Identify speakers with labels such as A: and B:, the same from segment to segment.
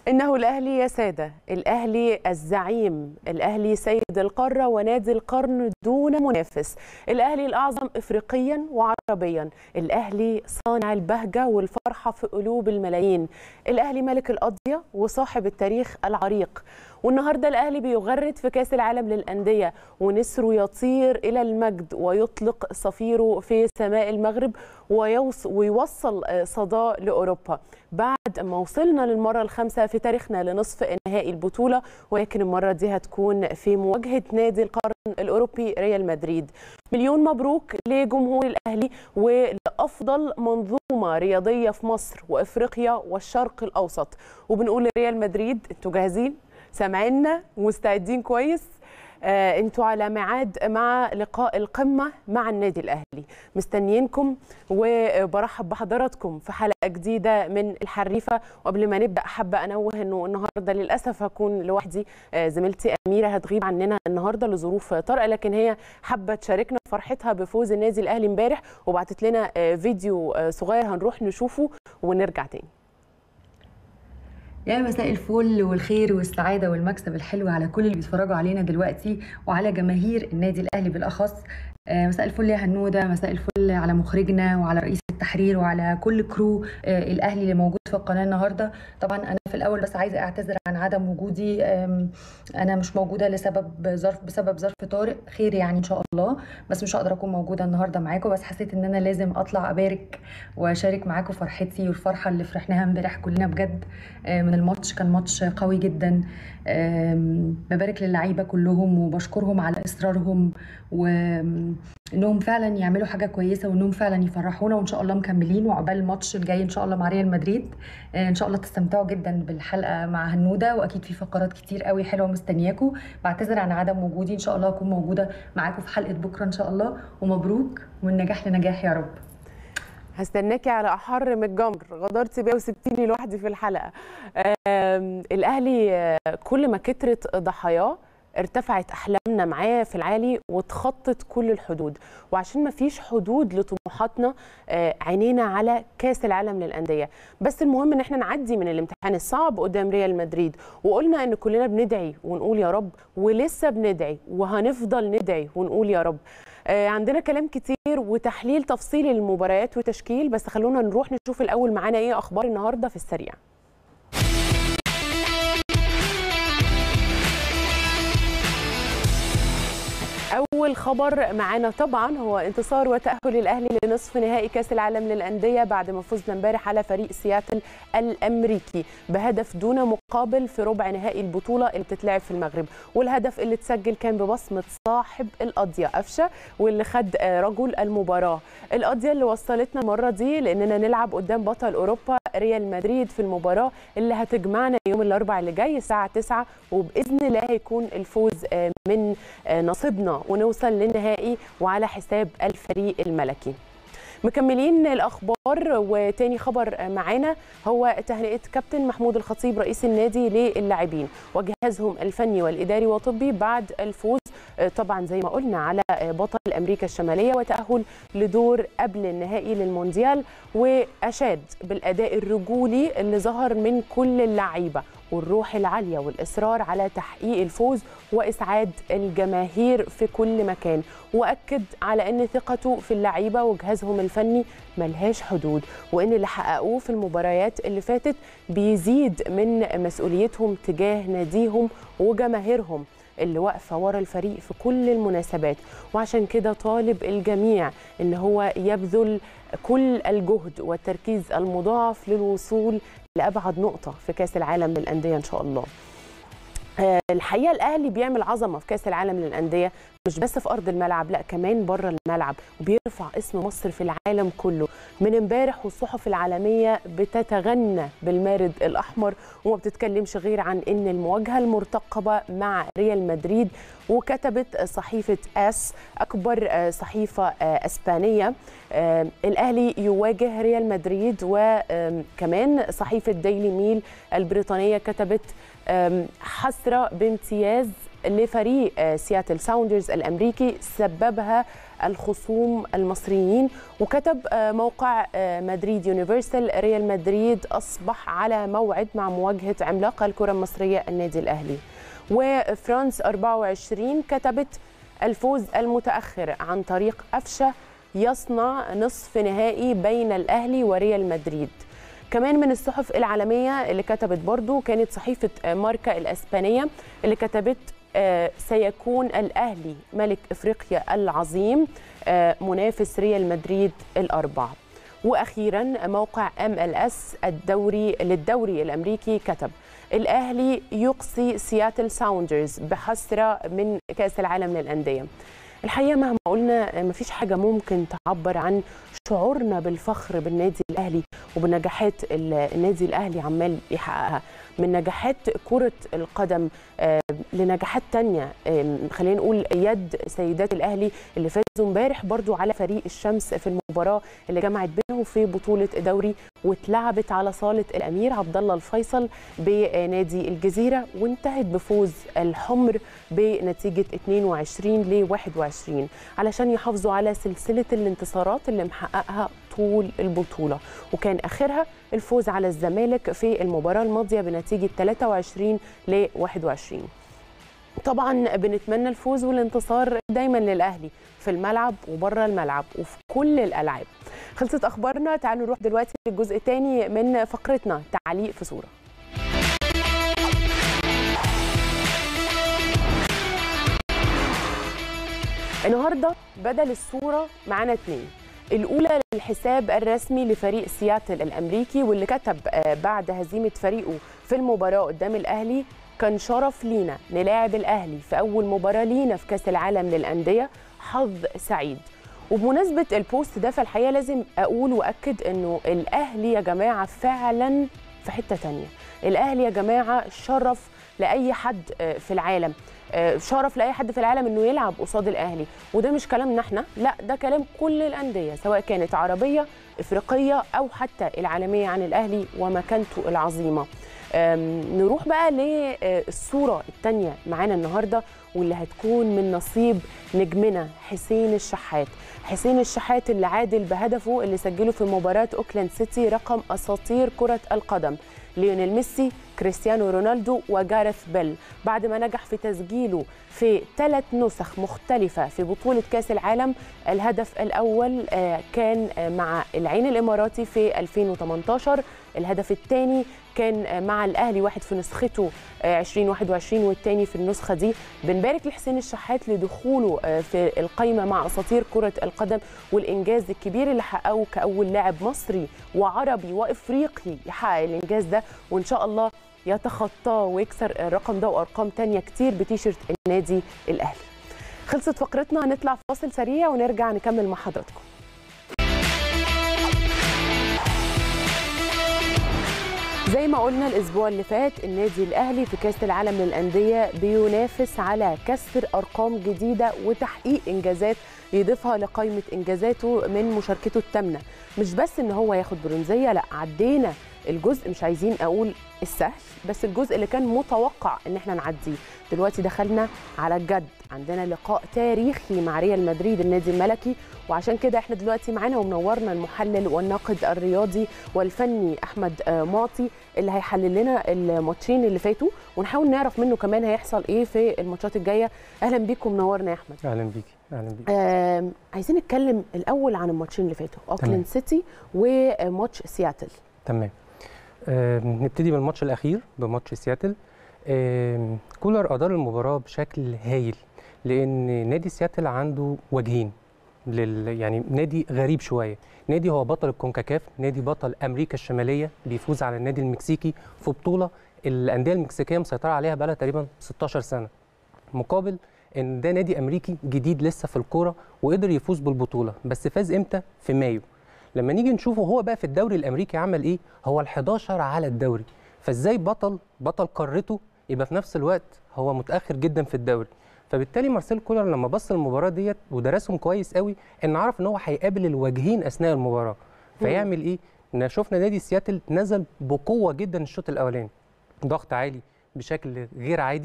A: إنه الأهلي يا سادة الأهلي الزعيم الأهلي سيد القارة ونادي القرن دون منافس الأهلي الأعظم إفريقيا وعربيا الأهلي صانع البهجة والفرحة في قلوب الملايين الأهلي ملك القضية وصاحب التاريخ العريق والنهارده الاهلي بيغرد في كاس العالم للانديه ونسره يطير الى المجد ويطلق صفيره في سماء المغرب ويوصل صداه لاوروبا بعد ما وصلنا للمره الخامسه في تاريخنا لنصف نهائي البطوله ولكن المره دي هتكون في مواجهه نادي القرن الاوروبي ريال مدريد مليون مبروك لجمهور الاهلي ولافضل منظومه رياضيه في مصر وافريقيا والشرق الاوسط وبنقول لريال مدريد انتوا جاهزين سامعينا ومستعدين كويس آه انتوا على ميعاد مع لقاء القمه مع النادي الاهلي مستنيينكم وبرحب بحضراتكم في حلقه جديده من الحريفه وقبل ما نبدا حابه انوه انه النهارده للاسف هكون لوحدي آه زميلتي اميره هتغيب عننا النهارده لظروف طارئه لكن هي حابه تشاركنا فرحتها بفوز النادي الاهلي امبارح وبعتت لنا آه فيديو صغير هنروح نشوفه ونرجع تاني
B: يا مساء الفل والخير والسعادة والمكسب الحلو على كل اللي بيتفرجوا علينا دلوقتي وعلى جماهير النادي الأهلي بالأخص مساء الفل يا هنودة مساء الفل على مخرجنا وعلى رئيس التحرير وعلى كل كرو الأهلي اللي موجود في القناة النهاردة طبعا أنا في الأول بس عايزة أعتذر عن عدم وجودي أنا مش موجودة لسبب ظرف بسبب ظرف طارئ خير يعني إن شاء الله بس مش هقدر أكون موجودة النهاردة معاكم بس حسيت إن أنا لازم أطلع أبارك وأشارك معاكم فرحتي والفرحة اللي فرحناها امبارح كلنا بجد من الماتش كان ماتش قوي جدا ببارك للعيبة كلهم وبشكرهم على إصرارهم وإنهم فعلا يعملوا حاجة كويسة وإنهم فعلا يفرحونا وإن شاء الله مكملين وعقبال الماتش الجاي إن شاء الله مع ريال مدريد إن شاء الله تستمتعوا جدا بالحلقة مع هنودة وأكيد في فقرات كتير قوي حلوة مستنياكم بعتذر عن عدم وجودي إن شاء الله أكون موجودة معاكم في حلقة بكرة إن شاء الله ومبروك ومن نجاح لنجاح يا رب
A: هستناكي على احر من الجمر غدرتي بيا وسبتيني لوحدي في الحلقه الاهلي كل ما كترت ضحاياه ارتفعت احلامنا معاه في العالي وتخطت كل الحدود وعشان ما فيش حدود لطموحاتنا عينينا على كاس العالم للانديه بس المهم ان احنا نعدي من الامتحان الصعب قدام ريال مدريد وقلنا ان كلنا بندعي ونقول يا رب ولسه بندعي وهنفضل ندعي ونقول يا رب عندنا كلام كتير وتحليل تفصيلي للمباريات وتشكيل بس خلونا نروح نشوف الاول معانا ايه اخبار النهارده في السريع أول خبر معانا طبعا هو انتصار وتأهل الأهلي لنصف نهائي كأس العالم للأندية بعد ما فزنا امبارح على فريق سياتل الأمريكي بهدف دون مقابل في ربع نهائي البطولة اللي بتتلعب في المغرب والهدف اللي اتسجل كان ببصمة صاحب القضية قفشة واللي خد رجل المباراة القضية اللي وصلتنا المرة دي لأننا نلعب قدام بطل أوروبا ريال مدريد في المباراة اللي هتجمعنا يوم الأربعاء اللي جاي الساعة 9 وبإذن الله هيكون الفوز من نصيبنا ونوصل للنهائي وعلى حساب الفريق الملكي مكملين الاخبار وتاني خبر معانا هو تهنئه كابتن محمود الخطيب رئيس النادي للاعبين وجهازهم الفني والاداري والطبي بعد الفوز طبعا زي ما قلنا على بطل امريكا الشماليه وتاهل لدور قبل النهائي للمونديال واشاد بالاداء الرجولي اللي ظهر من كل اللعيبه والروح العالية والإصرار على تحقيق الفوز وإسعاد الجماهير في كل مكان وأكد على أن ثقته في اللعيبة وجهازهم الفني ملهاش حدود وأن اللي حققوه في المباريات اللي فاتت بيزيد من مسؤوليتهم تجاه ناديهم وجماهيرهم اللي واقفه ورا الفريق في كل المناسبات وعشان كده طالب الجميع ان هو يبذل كل الجهد والتركيز المضاعف للوصول لابعد نقطه في كاس العالم للانديه ان شاء الله الحقيقه الاهلي بيعمل عظمه في كاس العالم للانديه مش بس في ارض الملعب لا كمان بره الملعب وبيرفع اسم مصر في العالم كله من امبارح والصحف العالميه بتتغنى بالمارد الاحمر وما بتتكلمش غير عن ان المواجهه المرتقبه مع ريال مدريد وكتبت صحيفه اس اكبر صحيفه اسبانيه الاهلي يواجه ريال مدريد وكمان صحيفه ديلي ميل البريطانيه كتبت حسره بامتياز لفريق سياتل ساوندرز الامريكي سببها الخصوم المصريين وكتب موقع مدريد يونيفرسال ريال مدريد اصبح على موعد مع مواجهه عملاق الكره المصريه النادي الاهلي وفرانس 24 كتبت الفوز المتاخر عن طريق قفشه يصنع نصف نهائي بين الاهلي وريال مدريد كمان من الصحف العالميه اللي كتبت برضو كانت صحيفه ماركا الاسبانيه اللي كتبت سيكون الاهلي ملك افريقيا العظيم منافس ريال مدريد الاربع واخيرا موقع ام ال اس الدوري للدوري الامريكي كتب الاهلي يقصي سياتل ساوندرز بحسره من كاس العالم للانديه الحقيقه مهما قلنا مفيش حاجه ممكن تعبر عن شعورنا بالفخر بالنادي الاهلي وبنجاحات النادي الاهلي عمال يحققها من نجاحات كرة القدم لنجاحات تانية خلينا نقول يد سيدات الأهلي اللي فازوا امبارح برضو على فريق الشمس في المباراة اللي جمعت بينهم في بطولة دوري واتلعبت على صالة الأمير عبد الله الفيصل بنادي الجزيرة وانتهت بفوز الحمر بنتيجة 22 ل 21 علشان يحافظوا على سلسلة الانتصارات اللي محققها طول البطولة وكان آخرها الفوز على الزمالك في المباراة الماضية بنتيجة 23 ل 21 طبعا بنتمنى الفوز والانتصار دايما للأهلي في الملعب وبره الملعب وفي كل الألعاب خلصت أخبارنا تعالوا نروح دلوقتي للجزء الثاني من فقرتنا تعليق في صورة النهارده بدل الصورة معانا اتنين الأولى للحساب الرسمي لفريق سياتل الأمريكي واللي كتب بعد هزيمة فريقه في المباراة قدام الأهلي كان شرف لينا نلاعب الأهلي في أول مباراة لينا في كأس العالم للأندية حظ سعيد وبمناسبة البوست ده فالحقيقة لازم أقول وأكد أنه الأهلي يا جماعة فعلا في حتة تانية الأهلي يا جماعة شرف لأي حد في العالم شرف لاي حد في العالم انه يلعب قصاد الاهلي وده مش كلامنا احنا لا ده كلام كل الانديه سواء كانت عربيه افريقيه او حتى العالميه عن الاهلي ومكانته العظيمه نروح بقى للصوره الثانيه معانا النهارده واللي هتكون من نصيب نجمنا حسين الشحات حسين الشحات اللي عادل بهدفه اللي سجله في مباراه اوكلاند سيتي رقم اساطير كره القدم ليونيل ميسي كريستيانو رونالدو وجاريث بيل بعد ما نجح في تسجيله في ثلاث نسخ مختلفة في بطولة كأس العالم الهدف الأول كان مع العين الإماراتي في 2018 الهدف الثاني كان مع الأهلي واحد في نسخته 2021 والثاني في النسخة دي بنبارك لحسين الشحات لدخوله في القائمة مع أساطير كرة القدم والإنجاز الكبير اللي حققه كأول لاعب مصري وعربي وإفريقي يحقق الإنجاز ده وإن شاء الله يتخطاه ويكسر الرقم ده وارقام تانية كتير بتيشيرت النادي الاهلي خلصت فقرتنا هنطلع فاصل سريع ونرجع نكمل مع حضراتكم زي ما قلنا الاسبوع اللي فات النادي الاهلي في كاس العالم للانديه بينافس على كسر ارقام جديده وتحقيق انجازات يضيفها لقائمه انجازاته من مشاركته الثامنه مش بس ان هو ياخد برونزيه لا عدينا الجزء مش عايزين اقول السهل بس الجزء اللي كان متوقع ان احنا نعديه دلوقتي دخلنا على الجد عندنا لقاء تاريخي مع ريال مدريد النادي الملكي وعشان كده احنا دلوقتي معانا ومنورنا المحلل والناقد الرياضي والفني احمد معطي اللي هيحلل لنا الماتشين اللي فاتوا ونحاول نعرف منه كمان هيحصل ايه في الماتشات الجايه اهلا بيكم منورنا يا احمد
C: اهلا بيكي اهلا بيكي
A: آه عايزين نتكلم الاول عن الماتشين اللي فاتوا اوكلاند سيتي وماتش سياتل
C: تمام آه نبتدي بالماتش الاخير بماتش سياتل آه كولر ادار المباراه بشكل هايل لان نادي سياتل عنده وجهين لل يعني نادي غريب شويه نادي هو بطل الكونكاكاف نادي بطل امريكا الشماليه بيفوز على النادي المكسيكي في بطوله الانديه المكسيكيه مسيطره عليها بقى تقريبا 16 سنه مقابل ان ده نادي امريكي جديد لسه في الكوره وقدر يفوز بالبطوله بس فاز امتى في مايو لما نيجي نشوفه هو بقى في الدوري الامريكي عمل ايه هو ال11 على الدوري فازاي بطل بطل قارته يبقى في نفس الوقت هو متاخر جدا في الدوري فبالتالي مارسيل كولر لما بص المباراه ديت ودرسهم كويس قوي ان عرف ان هو هيقابل الوجهين اثناء المباراه فيعمل ايه ان شفنا نادي سياتل نزل بقوه جدا الشوط الاولاني ضغط عالي بشكل غير عادي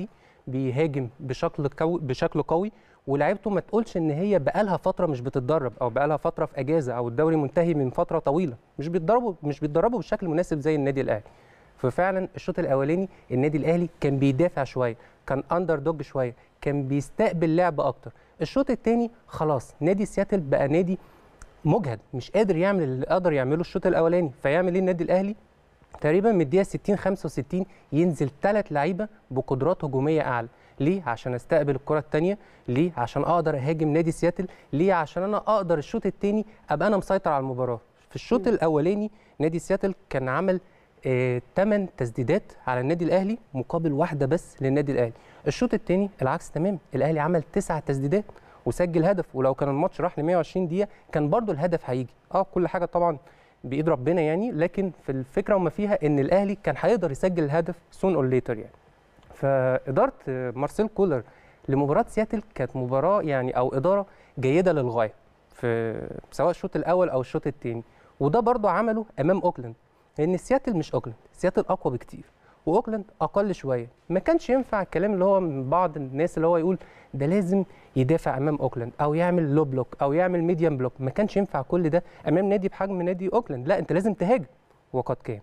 C: بيهاجم بشكل قوي بشكل قوي ولاعيبته ما تقولش ان هي بقالها فتره مش بتتدرب او بقالها فتره في اجازه او الدوري منتهي من فتره طويله مش بيتدربوا مش بيتدربوا بالشكل المناسب زي النادي الاهلي ففعلا الشوط الاولاني النادي الاهلي كان بيدافع شويه كان اندر دوج شويه كان بيستقبل لعب اكتر الشوط الثاني خلاص نادي سياتل بقى نادي مجهد مش قادر يعمل اللي قدر يعمله الشوط الاولاني فيعمل ايه النادي الاهلي تقريبا من الدقيقه 60 65 ينزل ثلاث لعيبه بقدرات هجوميه اعلى ليه عشان استقبل الكره الثانيه ليه عشان اقدر اهاجم نادي سياتل ليه عشان انا اقدر الشوط الثاني ابقى انا مسيطر على المباراه في الشوط الاولاني نادي سياتل كان عمل 8 تسديدات على النادي الاهلي مقابل واحده بس للنادي الاهلي الشوط الثاني العكس تماما الاهلي عمل 9 تسديدات وسجل هدف ولو كان الماتش راح ل 120 دقيقه كان برضو الهدف هيجي اه كل حاجه طبعا بايد ربنا يعني لكن في الفكره وما فيها ان الاهلي كان هيقدر يسجل الهدف سون اور ليتر يعني فاداره مارسيل كولر لمباراه سياتل كانت مباراه يعني او اداره جيده للغايه في سواء الشوط الاول او الشوط الثاني وده برضو عمله امام اوكلاند لان سياتل مش اوكلاند سياتل اقوى بكتير واوكلاند اقل شويه ما كانش ينفع الكلام اللي هو من بعض الناس اللي هو يقول ده لازم يدافع امام اوكلاند او يعمل لو بلوك او يعمل ميديم بلوك ما كانش ينفع كل ده امام نادي بحجم نادي اوكلاند لا انت لازم تهاجم وقد كان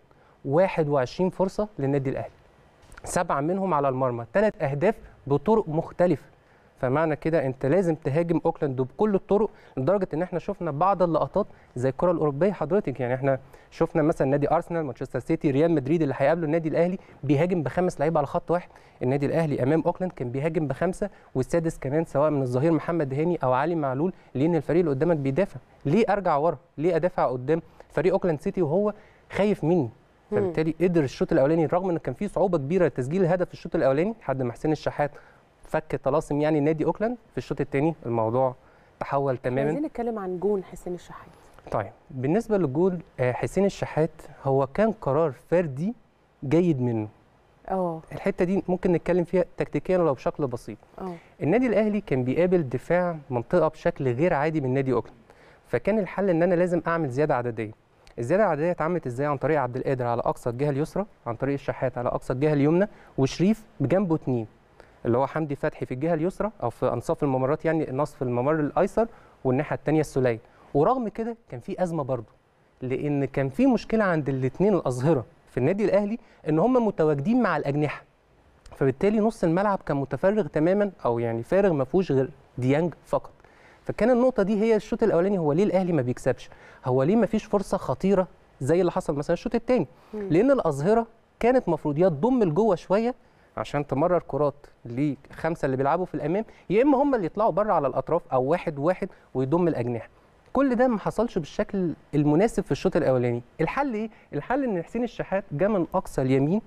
C: 21 فرصه للنادي الاهلي سبعه منهم على المرمى ثلاث اهداف بطرق مختلفه فمعنى كده انت لازم تهاجم اوكلاند بكل الطرق لدرجه ان احنا شفنا بعض اللقطات زي الكره الاوروبيه حضرتك يعني احنا شفنا مثلا نادي ارسنال مانشستر سيتي ريال مدريد اللي هيقابله النادي الاهلي بيهاجم بخمس لعيبه على خط واحد النادي الاهلي امام اوكلاند كان بيهاجم بخمسه والسادس كمان سواء من الظهير محمد هاني او علي معلول لان الفريق اللي قدامك بيدافع ليه ارجع ورا ليه ادافع قدام فريق اوكلاند سيتي وهو خايف مني فبالتالي قدر الشوط الاولاني رغم ان كان في صعوبه كبيره لتسجيل الهدف في الشوط الاولاني لحد ما حسين الشحات فك طلاسم يعني نادي اوكلاند في الشوط الثاني الموضوع تحول تماما
A: عايزين نتكلم عن جون حسين الشحات
C: طيب بالنسبه للجول حسين الشحات هو كان قرار فردي جيد منه
A: اه
C: الحته دي ممكن نتكلم فيها تكتيكيا ولو بشكل بسيط
A: اه
C: النادي الاهلي كان بيقابل دفاع منطقه بشكل غير عادي من نادي اوكلاند فكان الحل ان انا لازم اعمل زياده عدديه الزياده العدديه اتعملت ازاي عن طريق عبد القادر على اقصى الجهه اليسرى عن طريق الشحات على اقصى الجهه اليمنى وشريف بجنبه اثنين اللي هو حمدي فتحي في الجهه اليسرى او في انصاف الممرات يعني نصف الممر الايسر والناحيه الثانيه السوليه ورغم كده كان في ازمه برضه لان كان في مشكله عند الاثنين الاظهره في النادي الاهلي ان هم متواجدين مع الاجنحه فبالتالي نص الملعب كان متفرغ تماما او يعني فارغ ما فيهوش غير ديانج فقط فكان النقطه دي هي الشوط الاولاني هو ليه الاهلي ما بيكسبش هو ليه ما فيش فرصه خطيره زي اللي حصل مثلا الشوط الثاني لان الاظهره كانت المفروض يا تضم لجوه شويه عشان تمرر كرات لخمسه اللي بيلعبوا في الامام يا اما هم اللي يطلعوا بره على الاطراف او واحد واحد ويضم الاجنحه كل ده ما حصلش بالشكل المناسب في الشوط الاولاني الحل ايه الحل ان حسين الشحات جه من اقصى اليمين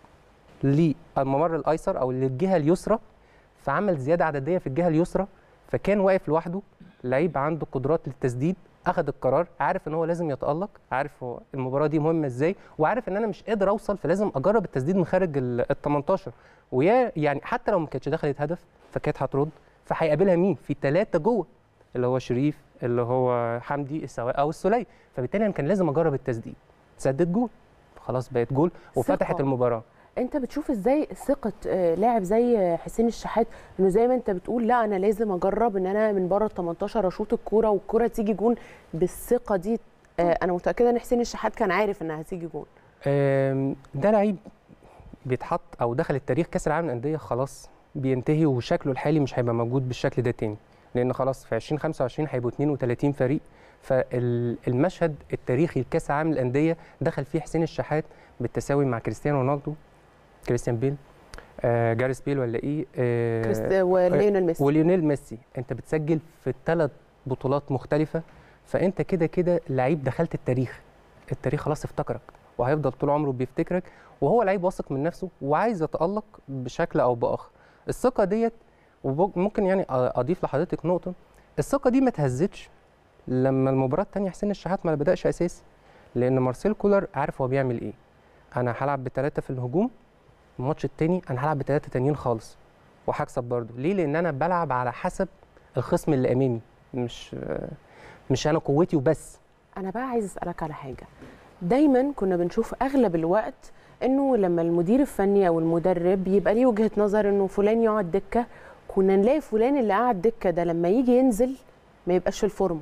C: للممر الايسر او للجهه اليسرى فعمل زياده عدديه في الجهه اليسرى فكان واقف لوحده لعيب عنده قدرات للتسديد اخذ القرار عارف ان هو لازم يتالق عارف هو المباراه دي مهمه ازاي وعارف ان انا مش قادر اوصل فلازم اجرب التسديد من خارج ال 18 ويا يعني حتى لو ما كانتش دخلت هدف فكانت هترد فهيقابلها مين في ثلاثه جوه اللي هو شريف اللي هو حمدي السواء او السوليه فبالتالي انا كان لازم اجرب التسديد سدد جول خلاص بقت جول وفتحت
A: ثقة.
C: المباراه
A: انت بتشوف ازاي ثقه آه، لاعب زي حسين الشحات انه زي ما انت بتقول لا انا لازم اجرب ان انا من بره ال 18 اشوط الكوره والكوره تيجي جون بالثقه دي آه، انا متاكده ان حسين الشحات كان عارف انها هتيجي جون
C: آم، ده لعيب بيتحط او دخل التاريخ كاس العالم للانديه خلاص بينتهي وشكله الحالي مش هيبقى موجود بالشكل ده تاني لان خلاص في 2025 هيبقوا 32 فريق فالمشهد التاريخي لكاس العالم للانديه دخل فيه حسين الشحات بالتساوي مع كريستيانو رونالدو كريستيان بيل آه جاريس بيل ولا ايه آه
A: كريست وليونيل ميسي
C: وليونيل ميسي انت بتسجل في ثلاث بطولات مختلفه فانت كده كده لعيب دخلت التاريخ التاريخ خلاص افتكرك وهيفضل طول عمره بيفتكرك وهو لعيب واثق من نفسه وعايز يتالق بشكل او باخر الثقه ديت وممكن يعني اضيف لحضرتك نقطه الثقه دي ما اتهزتش لما المباراه الثانيه حسين الشحات ما بداش اساسي لان مارسيل كولر عارف هو بيعمل ايه انا هلعب بثلاثه في الهجوم الماتش التاني انا هلعب بثلاثه تانيين خالص وهكسب برضه ليه لان انا بلعب على حسب الخصم اللي امامي مش مش انا قوتي وبس
A: انا بقى عايز اسالك على حاجه دايما كنا بنشوف اغلب الوقت انه لما المدير الفني او المدرب يبقى ليه وجهه نظر انه فلان يقعد دكه كنا نلاقي فلان اللي قاعد دكه ده لما يجي ينزل ما يبقاش في الفورمه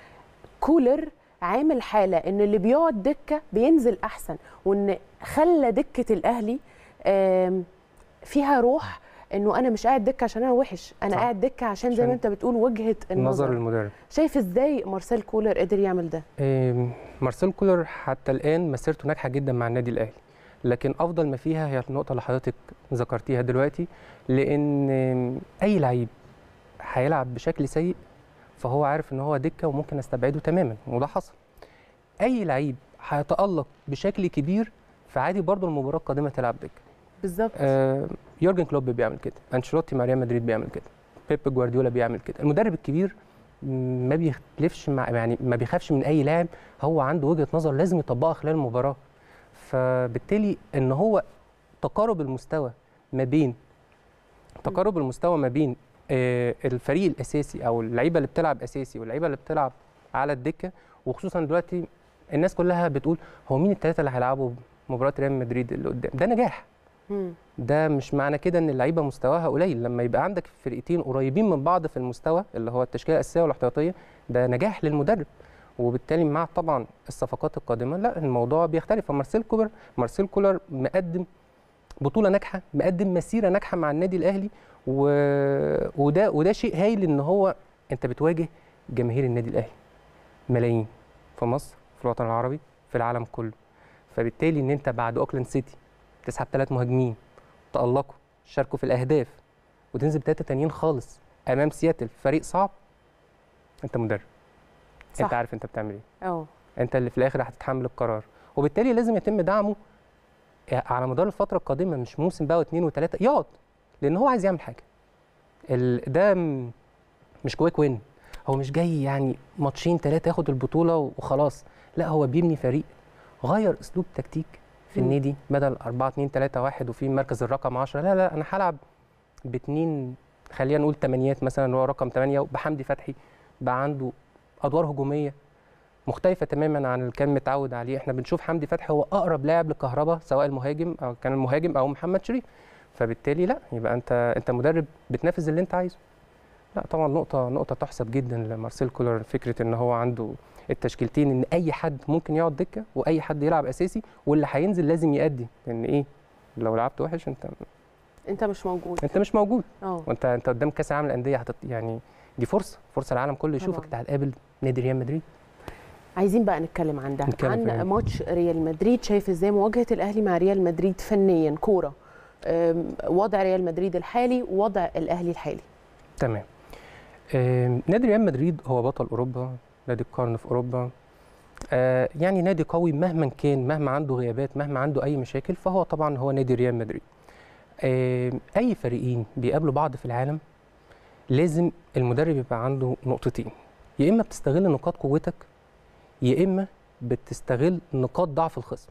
A: كولر عامل حاله ان اللي بيقعد دكه بينزل احسن وان خلى دكه الاهلي آم، فيها روح انه انا مش قاعد دكه عشان انا وحش انا
C: صح.
A: قاعد دكه عشان زي
C: عشان
A: ما انت بتقول وجهه
C: نظر
A: النظر
C: المدرب
A: شايف ازاي مارسيل كولر قدر يعمل ده
C: آم، مارسيل كولر حتى الان مسيرته ناجحه جدا مع النادي الاهلي لكن افضل ما فيها هي النقطه اللي حضرتك ذكرتيها دلوقتي لان آم، اي لعيب هيلعب بشكل سيء فهو عارف ان هو دكه وممكن استبعده تماما وده حصل اي لعيب هيتالق بشكل كبير فعادي برضه المباراه القادمه تلعب دكه
A: بالظبط
C: آه، يورجن كلوب بيعمل كده انشيلوتي مع ريال مدريد بيعمل كده بيب جوارديولا بيعمل كده المدرب الكبير م، ما بيختلفش مع يعني ما بيخافش من اي لاعب هو عنده وجهه نظر لازم يطبقها خلال المباراه فبالتالي ان هو تقارب المستوى ما بين تقارب المستوى ما بين آه، الفريق الاساسي او اللعيبه اللي بتلعب اساسي واللعيبه اللي بتلعب على الدكه وخصوصا دلوقتي الناس كلها بتقول هو مين الثلاثه اللي هيلعبوا مباراه ريال مدريد اللي قدام ده نجاح
A: مم.
C: ده مش معنى كده ان اللعيبه مستواها قليل لما يبقى عندك فرقتين قريبين من بعض في المستوى اللي هو التشكيله الاساسيه والاحتياطيه ده نجاح للمدرب وبالتالي مع طبعا الصفقات القادمه لا الموضوع بيختلف فمارسيل كولر مارسيل كولر مقدم بطوله ناجحه مقدم مسيره ناجحه مع النادي الاهلي و... وده وده شيء هايل ان هو انت بتواجه جماهير النادي الاهلي ملايين في مصر في الوطن العربي في العالم كله فبالتالي ان انت بعد اوكلاند سيتي تسحب ثلاث مهاجمين تألقوا شاركوا في الأهداف وتنزل بتلاتة تانيين خالص أمام سياتل فريق صعب أنت مدرب
A: صح.
C: أنت عارف أنت بتعمل إيه
A: اه
C: أنت اللي في الآخر هتتحمل القرار وبالتالي لازم يتم دعمه على مدار الفترة القادمة مش موسم بقى واثنين وثلاثة يقعد لأن هو عايز يعمل حاجة ال... ده م- مش كويك وين هو مش جاي يعني ماتشين ثلاثة ياخد البطولة وخلاص لا هو بيبني فريق غير أسلوب تكتيك في
A: مم.
C: النادي بدل 4 2 3 1 وفي مركز الرقم 10 لا لا انا هلعب باثنين خلينا نقول تمانيات مثلا اللي هو رقم 8 وبحمدي فتحي بقى عنده ادوار هجوميه مختلفه تماما عن اللي كان متعود عليه احنا بنشوف حمدي فتحي هو اقرب لاعب لكهربا سواء المهاجم او كان المهاجم او محمد شريف فبالتالي لا يبقى انت انت مدرب بتنافس اللي انت عايزه لا طبعا نقطه نقطه تحسب جدا لمارسيل كولر فكره ان هو عنده التشكيلتين ان اي حد ممكن يقعد دكه واي حد يلعب اساسي واللي هينزل لازم يأدي لان ايه لو لعبت وحش انت
A: انت مش موجود
C: انت مش موجود
A: اه
C: وانت انت قدام كاس العالم للانديه هتط... يعني دي فرصه فرصه العالم كله يشوفك
A: طبعاً.
C: انت هتقابل نادي ريال مدريد
A: عايزين بقى نتكلم عن ده
C: نتكلم في
A: عن
C: إيه؟
A: ماتش ريال مدريد شايف ازاي مواجهه الاهلي مع ريال مدريد فنيا كوره أم، وضع ريال مدريد الحالي ووضع الاهلي الحالي
C: تمام آم، نادي ريال مدريد هو بطل اوروبا نادي القرن في اوروبا آه، يعني نادي قوي مهما كان مهما عنده غيابات مهما عنده اي مشاكل فهو طبعا هو نادي ريال مدريد آم، اي فريقين بيقابلوا بعض في العالم لازم المدرب يبقى عنده نقطتين يا اما بتستغل نقاط قوتك يا اما بتستغل نقاط ضعف الخصم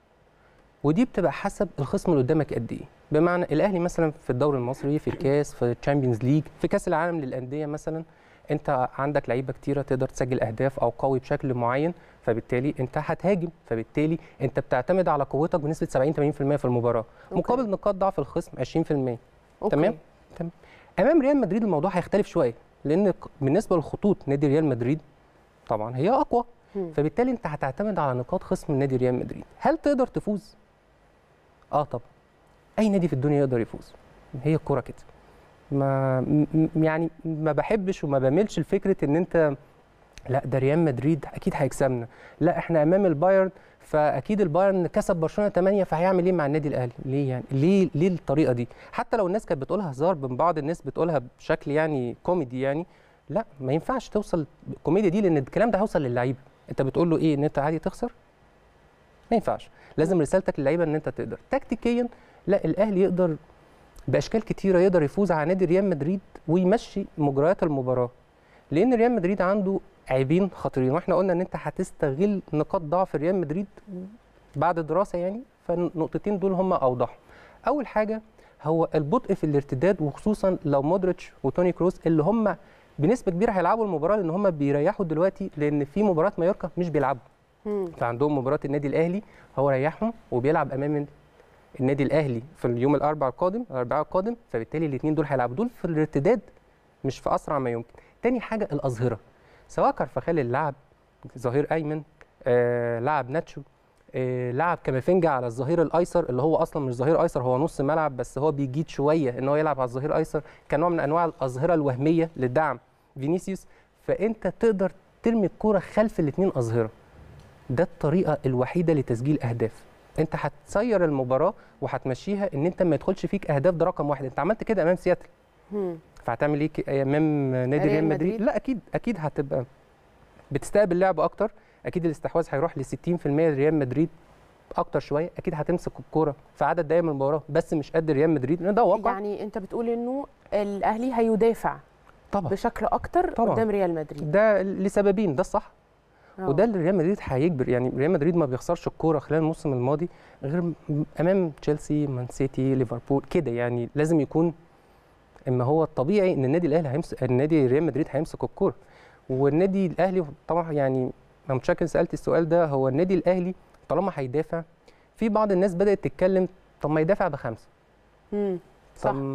C: ودي بتبقى حسب الخصم اللي قدامك قد ايه بمعنى الاهلي مثلا في الدوري المصري في الكاس في الشامبيونز ليج في كاس العالم للانديه مثلا انت عندك لعيبه كتيره تقدر تسجل اهداف او قوي بشكل معين فبالتالي انت هتهاجم فبالتالي انت بتعتمد على قوتك بنسبه 70 80% في المباراه
A: أوكي.
C: مقابل نقاط ضعف الخصم 20%
A: أوكي.
C: تمام تمام امام ريال مدريد الموضوع هيختلف شويه لان ق- بالنسبه لخطوط نادي ريال مدريد طبعا هي اقوى
A: مم.
C: فبالتالي انت هتعتمد على نقاط خصم نادي ريال مدريد هل تقدر تفوز اه طبعا اي نادي في الدنيا يقدر يفوز هي الكوره كده ما م- م- يعني ما بحبش وما بميلش لفكره ان انت لا ده ريال مدريد اكيد هيكسبنا لا احنا امام البايرن فاكيد البايرن كسب برشلونه 8 فهيعمل ايه مع النادي الاهلي ليه يعني ليه ليه الطريقه دي حتى لو الناس كانت بتقولها هزار من بعض الناس بتقولها بشكل يعني كوميدي يعني لا ما ينفعش توصل الكوميديا دي لان الكلام ده هيوصل للعيبه انت بتقول له ايه ان انت عادي تخسر ما ينفعش لازم رسالتك للعيبه ان انت تقدر تكتيكيا لا الاهلي يقدر باشكال كتيره يقدر يفوز على نادي ريال مدريد ويمشي مجريات المباراه لان ريال مدريد عنده عيبين خطيرين واحنا قلنا ان انت هتستغل نقاط ضعف ريال مدريد بعد دراسه يعني فالنقطتين دول هم اوضح اول حاجه هو البطء في الارتداد وخصوصا لو مودريتش وتوني كروس اللي هم بنسبه كبيره هيلعبوا المباراه لان هم بيريحوا دلوقتي لان في مباراه مايوركا مش بيلعبوا
A: مم.
C: فعندهم مباراه النادي الاهلي هو ريحهم وبيلعب امام النادي الاهلي في اليوم الاربعاء القادم الاربعاء القادم فبالتالي الاثنين دول هيلعبوا دول في الارتداد مش في اسرع ما يمكن تاني حاجه الاظهره سواء كارفخال اللي لعب ظهير ايمن آه لعب ناتشو آه لعب كامافينجا على الظهير الايسر اللي هو اصلا مش ظهير ايسر هو نص ملعب بس هو بيجيد شويه ان هو يلعب على الظهير ايسر كنوع من انواع الاظهره الوهميه لدعم فينيسيوس فانت تقدر ترمي الكوره خلف الاثنين اظهره ده الطريقه الوحيده لتسجيل اهداف انت هتسير المباراه وهتمشيها ان انت ما يدخلش فيك اهداف ده رقم واحد انت عملت كده امام سياتل
A: مم.
C: فهتعمل ايه ك- امام نادي
A: ريال
C: ريال
A: مدريد؟
C: مدريد لا اكيد اكيد هتبقى بتستقبل لعب اكتر اكيد الاستحواذ هيروح ل 60% لريال مدريد اكتر شويه اكيد هتمسك الكوره في عدد دقايق من المباراه بس مش قد ريال مدريد لان ده واقع
A: يعني انت بتقول انه الاهلي هيدافع
C: طبعا
A: بشكل اكتر
C: طبعاً.
A: قدام ريال مدريد
C: ده لسببين ده الصح
A: آه.
C: وده اللي ريال مدريد هيجبر يعني ريال مدريد ما بيخسرش الكوره خلال الموسم الماضي غير م- امام تشيلسي مان سيتي ليفربول كده يعني لازم يكون اما هو الطبيعي ان النادي الاهلي هيمسك النادي ريال مدريد هيمسك الكوره والنادي الاهلي طبعا يعني انا متشكر سالت السؤال ده هو النادي الاهلي طالما هيدافع في بعض الناس بدات تتكلم طب ما يدافع بخمسه
A: مم. صح
C: طب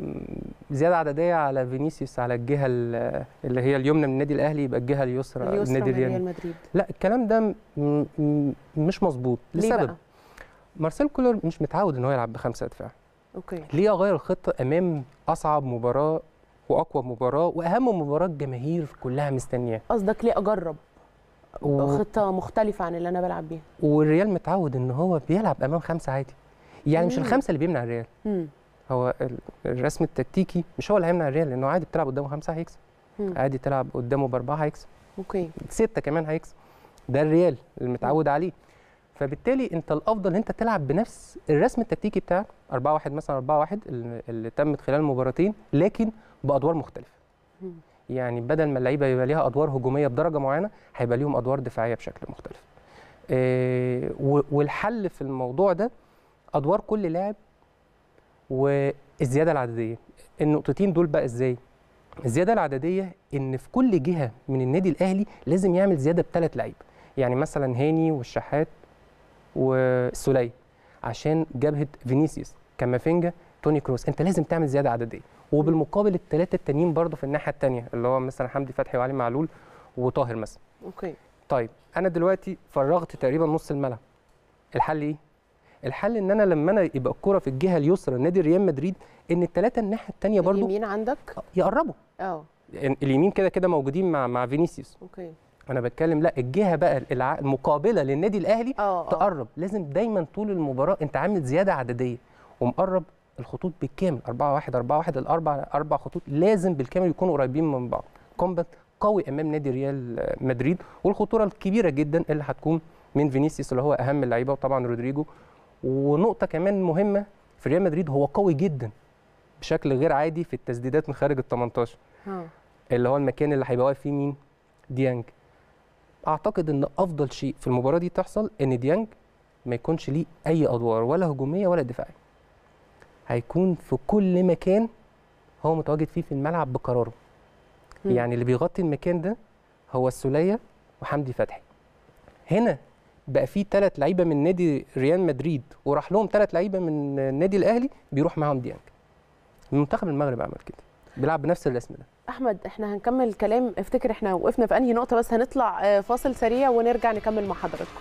C: زياده عدديه على فينيسيوس على الجهه ال- اللي هي اليمنى من النادي الاهلي يبقى الجهه اليسرى
A: اليسرى
C: النادي
A: من
C: ريال
A: ريال مدريد
C: لا الكلام ده م- م- مش مظبوط
A: ليه
C: لسبب
A: بقى؟
C: مارسيل كولر مش متعود ان هو يلعب بخمسه دفاع
A: اوكي
C: ليه اغير الخطه امام اصعب مباراه واقوى مباراه واهم مباراه الجماهير كلها مستنياه
A: قصدك ليه اجرب
C: و...
A: خطه مختلفه عن اللي انا بلعب بيها
C: والريال متعود ان هو بيلعب امام خمسه عادي يعني مش
A: مم.
C: الخمسه اللي بيمنع الريال
A: مم.
C: هو ال- الرسم التكتيكي مش هو اللي هيمنع الريال لانه عادي بتلعب قدامه خمسه هيكسب
A: مم.
C: عادي تلعب قدامه باربعه هيكسب
A: اوكي
C: سته كمان هيكسب ده الريال اللي متعود عليه فبالتالي انت الافضل ان انت تلعب بنفس الرسم التكتيكي بتاعك 4 1 مثلا 4 1 اللي اللي تمت خلال المباراتين لكن بادوار مختلفه
A: مم.
C: يعني بدل ما اللعيبه يبقى ليها ادوار هجوميه بدرجه معينه هيبقى ليهم ادوار دفاعيه بشكل مختلف آه، و- والحل في الموضوع ده ادوار كل لاعب والزياده العدديه النقطتين دول بقى ازاي الزياده العدديه ان في كل جهه من النادي الاهلي لازم يعمل زياده بثلاث لعيبه يعني مثلا هاني والشحات والسوليه عشان جبهه فينيسيوس كامافينجا توني كروس انت لازم تعمل زياده عدديه وبالمقابل الثلاثه التانيين برضه في الناحيه الثانيه اللي هو مثلا حمدي فتحي وعلي معلول وطاهر مثلا
A: اوكي
C: طيب انا دلوقتي فرغت تقريبا نص الملعب الحل ايه الحل ان انا لما انا يبقى الكره في الجهه اليسرى نادي ريال مدريد ان الثلاثه الناحيه الثانيه برضه
A: اليمين عندك
C: يقربوا
A: اه
C: اليمين كده كده موجودين مع مع فينيسيوس
A: اوكي
C: انا بتكلم لا الجهه بقى الع- المقابله للنادي الاهلي
A: اه آه.
C: تقرب لازم دايما طول المباراه انت عامل زياده عدديه ومقرب الخطوط بالكامل 4 1 4 1 الاربع اربع خطوط لازم بالكامل يكونوا قريبين من بعض كومبات قوي امام نادي ريال مدريد والخطوره الكبيره جدا اللي هتكون من فينيسيوس اللي هو اهم اللعيبه وطبعا رودريجو ونقطه كمان مهمه في ريال مدريد هو قوي جدا بشكل غير عادي في التسديدات من خارج ال 18
A: اه
C: اللي هو المكان اللي هيبقى واقف فيه مين ديانج اعتقد ان افضل شيء في المباراه دي تحصل ان ديانج ما يكونش ليه اي ادوار ولا هجوميه ولا دفاعيه هيكون في كل مكان هو متواجد فيه في الملعب بقراره
A: مم.
C: يعني اللي بيغطي المكان ده هو السوليه وحمدي فتحي هنا بقى في ثلاث لعيبه من نادي ريال مدريد وراح لهم ثلاث لعيبه من النادي الاهلي بيروح معاهم ديانج منتخب المغرب عمل كده بيلعب بنفس الرسم ده
A: احمد احنا هنكمل كلام افتكر احنا وقفنا في انهي نقطه بس هنطلع آه، فاصل سريع ونرجع نكمل مع حضراتكم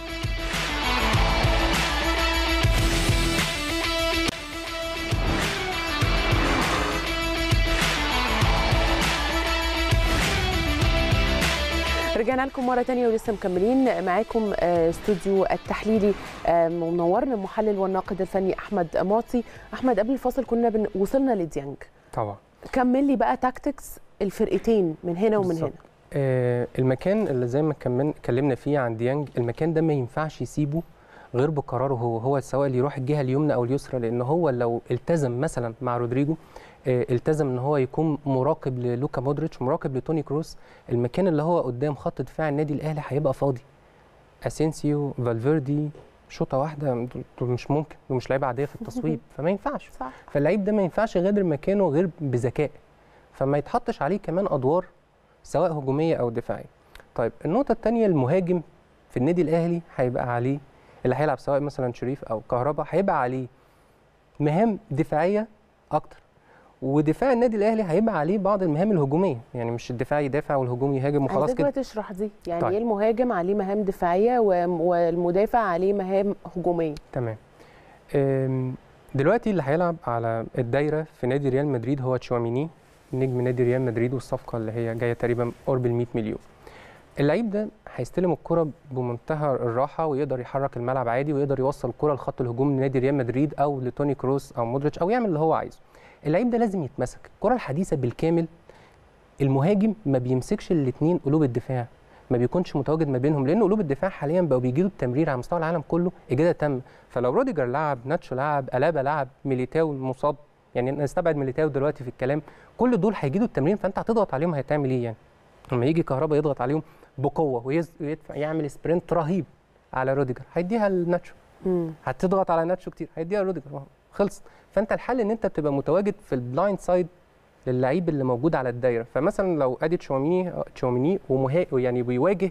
A: رجعنا لكم مرة تانية ولسه مكملين معاكم آه، استوديو التحليلي آه، منورنا المحلل والناقد الفني أحمد معطي أحمد قبل الفاصل كنا بن... وصلنا لديانج
C: طبعا
A: كمل لي بقى تاكتكس الفرقتين من هنا ومن
C: بالظبط.
A: هنا
C: آه، المكان اللي زي ما كمان اتكلمنا فيه عن ديانج المكان ده ما ينفعش يسيبه غير بقراره هو هو سواء اللي يروح الجهه اليمنى او اليسرى لان هو لو التزم مثلا مع رودريجو آه، التزم ان هو يكون مراقب للوكا مودريتش مراقب لتوني كروس المكان اللي هو قدام خط دفاع النادي الاهلي هيبقى فاضي اسينسيو فالفيردي شوطه واحده دول- دول مش ممكن دول مش لعيبه عاديه في التصويب فما ينفعش
A: صح
C: فاللعيب ده ما ينفعش يغادر مكانه غير بذكاء فما يتحطش عليه كمان ادوار سواء هجوميه او دفاعيه طيب النقطه الثانيه المهاجم في النادي الاهلي هيبقى عليه اللي هيلعب سواء مثلا شريف او كهربا هيبقى عليه مهام دفاعيه اكتر ودفاع النادي الاهلي هيبقى عليه بعض المهام الهجوميه يعني مش الدفاع يدافع والهجوم يهاجم وخلاص
A: عايزاك بقى
C: كده
A: تشرح دي يعني
C: طيب.
A: ايه المهاجم عليه مهام دفاعيه و- والمدافع عليه مهام هجوميه
C: تمام أم، دلوقتي اللي هيلعب على الدايره في نادي ريال مدريد هو تشواميني نجم نادي ريال مدريد والصفقه اللي هي جايه تقريبا قرب ال 100 مليون اللعيب ده هيستلم الكرة بمنتهى الراحة ويقدر يحرك الملعب عادي ويقدر يوصل الكرة لخط الهجوم لنادي ريال مدريد أو لتوني كروس أو مودريتش أو يعمل اللي هو عايزه. اللعيب ده لازم يتمسك، الكرة الحديثة بالكامل المهاجم ما بيمسكش الاثنين قلوب الدفاع ما بيكونش متواجد ما بينهم لان قلوب الدفاع حاليا بقوا بيجيبوا التمرير على مستوى العالم كله اجاده تامه فلو روديجر لعب ناتشو لعب الابا لعب ميليتاو مصاب يعني نستبعد ميليتاو دلوقتي في الكلام كل دول هيجيدوا التمرين فانت هتضغط عليهم هتعمل ايه يعني لما يجي كهربا يضغط عليهم بقوه ويز- ويدفع يعمل سبرنت رهيب على روديجر هيديها لناتشو
A: مم.
C: هتضغط على ناتشو كتير هيديها روديجر أهو، خلصت فانت الحل ان انت بتبقى متواجد في البلايند سايد للعيب اللي موجود على الدايره فمثلا لو ادي تشواميني تشواميني ومها يعني بيواجه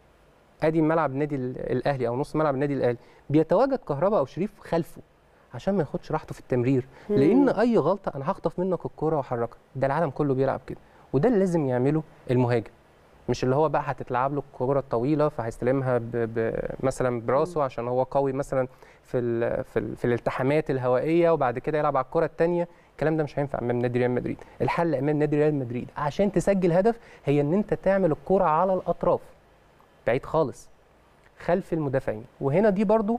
C: ادي ملعب النادي ال- الاهلي او نص ملعب النادي الاهلي بيتواجد كهربا او شريف خلفه عشان ما ياخدش راحته في التمرير لان اي غلطه انا هخطف منك الكوره واحركها ده العالم كله بيلعب كده وده اللي لازم يعمله المهاجم مش اللي هو بقى هتتلعب له الكوره الطويله فهيستلمها ب... ب... مثلا براسه عشان هو قوي مثلا في ال... في, ال... في الالتحامات الهوائيه وبعد كده يلعب على الكره الثانيه الكلام ده مش هينفع امام نادي ريال مدريد الحل امام نادي ريال مدريد عشان تسجل هدف هي ان انت تعمل الكوره على الاطراف بعيد خالص خلف المدافعين وهنا دي برضو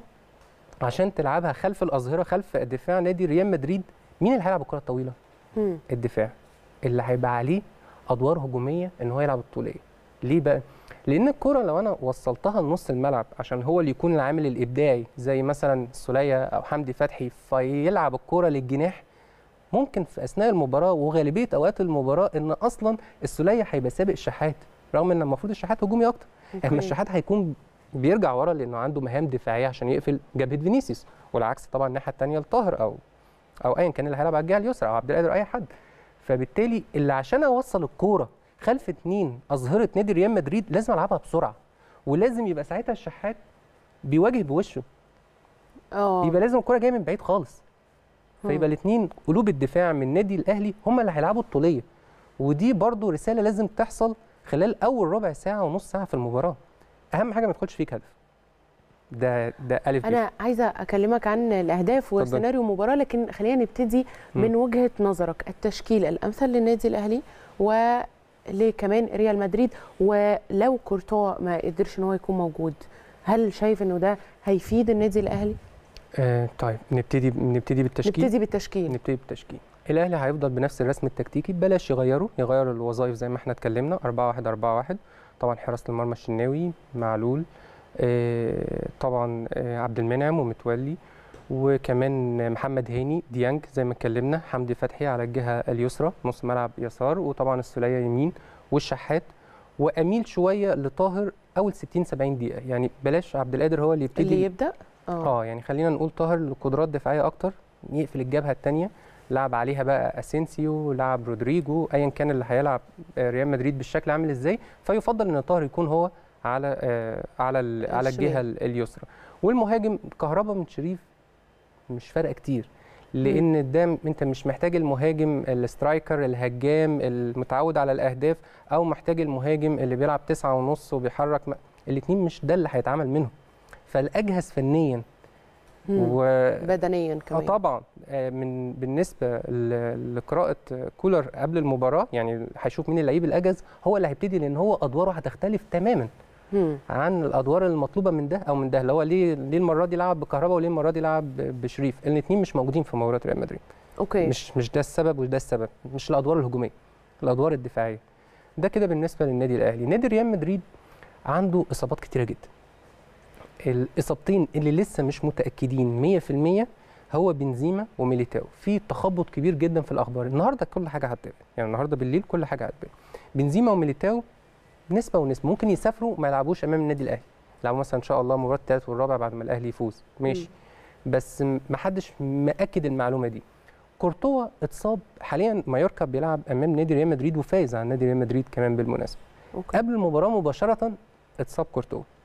C: عشان تلعبها خلف الاظهره خلف دفاع نادي ريال مدريد مين اللي هيلعب الكره الطويله
A: مم.
C: الدفاع اللي هيبقى عليه ادوار هجوميه ان هو يلعب الطوليه ليه بقى لان الكره لو انا وصلتها لنص الملعب عشان هو اللي يكون العامل الابداعي زي مثلا السوليه او حمدي فتحي فيلعب الكره للجناح ممكن في اثناء المباراه وغالبيه اوقات المباراه ان اصلا السوليه هيبقى سابق الشحات رغم ان المفروض الشحات هجومي اكتر اما
A: أوكي.
C: الشحات هيكون بيرجع ورا لانه عنده مهام دفاعيه عشان يقفل جبهه فينيسيوس والعكس طبعا الناحيه الثانيه لطاهر او او ايا كان اللي هيلعب على الجهه اليسرى او عبد القادر اي حد فبالتالي اللي عشان اوصل الكوره خلف اتنين اظهره نادي ريال مدريد لازم العبها بسرعه ولازم يبقى ساعتها الشحات بيواجه بوشه
A: اه
C: يبقى لازم الكوره جايه من بعيد خالص فيبقى الاثنين قلوب الدفاع من النادي الاهلي هم اللي هيلعبوا الطوليه ودي برضو رساله لازم تحصل خلال اول ربع ساعه ونص ساعه في المباراه اهم حاجه ما يدخلش فيك هدف ده ده الف ب.
A: انا عايزه اكلمك عن الاهداف وسيناريو المباراه لكن خلينا نبتدي من وجهه نظرك التشكيل الامثل للنادي الاهلي ولكمان ريال مدريد ولو كورتوا ما قدرش ان هو يكون موجود هل شايف انه ده هيفيد النادي الاهلي
C: آه طيب نبتدي نبتدي بالتشكيل
A: نبتدي بالتشكيل
C: نبتدي بالتشكيل الاهلي هيفضل بنفس الرسم التكتيكي بلاش يغيره يغير الوظائف زي ما احنا اتكلمنا 4 1 4 1 طبعا حراسه المرمى الشناوي معلول آه طبعا آه عبد المنعم ومتولي وكمان محمد هاني ديانج زي ما اتكلمنا حمدي فتحي على الجهه اليسرى نص ملعب يسار وطبعا السوليه يمين والشحات واميل شويه لطاهر اول 60 70 دقيقه يعني بلاش عبد القادر هو اللي يبتدي
A: اللي يبدا
C: اه يعني خلينا نقول طاهر لقدرات دفاعيه اكتر يقفل الجبهه الثانيه لعب عليها بقى اسينسيو لعب رودريجو ايا كان اللي هيلعب آه، ريال مدريد بالشكل عامل ازاي فيفضل ان طاهر يكون هو على آه، على ال- على الجهه
A: الشمال.
C: ال- اليسرى والمهاجم كهربا من شريف مش فارقه كتير لان ده م- انت مش محتاج المهاجم السترايكر الهجام المتعود على الاهداف او محتاج المهاجم اللي بيلعب تسعة ونص وبيحرك م... الاثنين مش ده اللي هيتعمل منهم فالاجهز فنيا
A: مم.
C: و
A: بدنيا
C: اه
A: كمان
C: طبعا آه، من بالنسبه ل- لقراءه كولر قبل المباراه يعني هيشوف مين اللعيب الاجهز هو اللي هيبتدي لان هو ادواره هتختلف تماما
A: مم.
C: عن الادوار المطلوبه من ده او من ده اللي هو ليه ليه المره دي لعب بكهربا وليه المره دي لعب ب- بشريف الاثنين مش موجودين في مباراه ريال مدريد
A: اوكي
C: مش مش ده السبب وده السبب مش الادوار الهجوميه الادوار الدفاعيه ده كده بالنسبه للنادي الاهلي نادي ريال مدريد عنده اصابات كتيره جدا الاصابتين اللي لسه مش متاكدين 100% هو بنزيما وميليتاو في تخبط كبير جدا في الاخبار النهارده كل حاجه هتبان يعني النهارده بالليل كل حاجه هتبان بنزيما وميليتاو نسبه ونسبه ممكن يسافروا ما يلعبوش امام النادي الاهلي يلعبوا مثلا ان شاء الله مباراه الثالث والرابع بعد ما الاهلي يفوز ماشي بس ما حدش مأكد المعلومه دي كورتوا اتصاب حاليا مايوركا بيلعب امام نادي ريال مدريد وفايز على نادي ريال مدريد كمان بالمناسبه
A: اوكي
C: قبل المباراه مباشره اتصاب كورتوا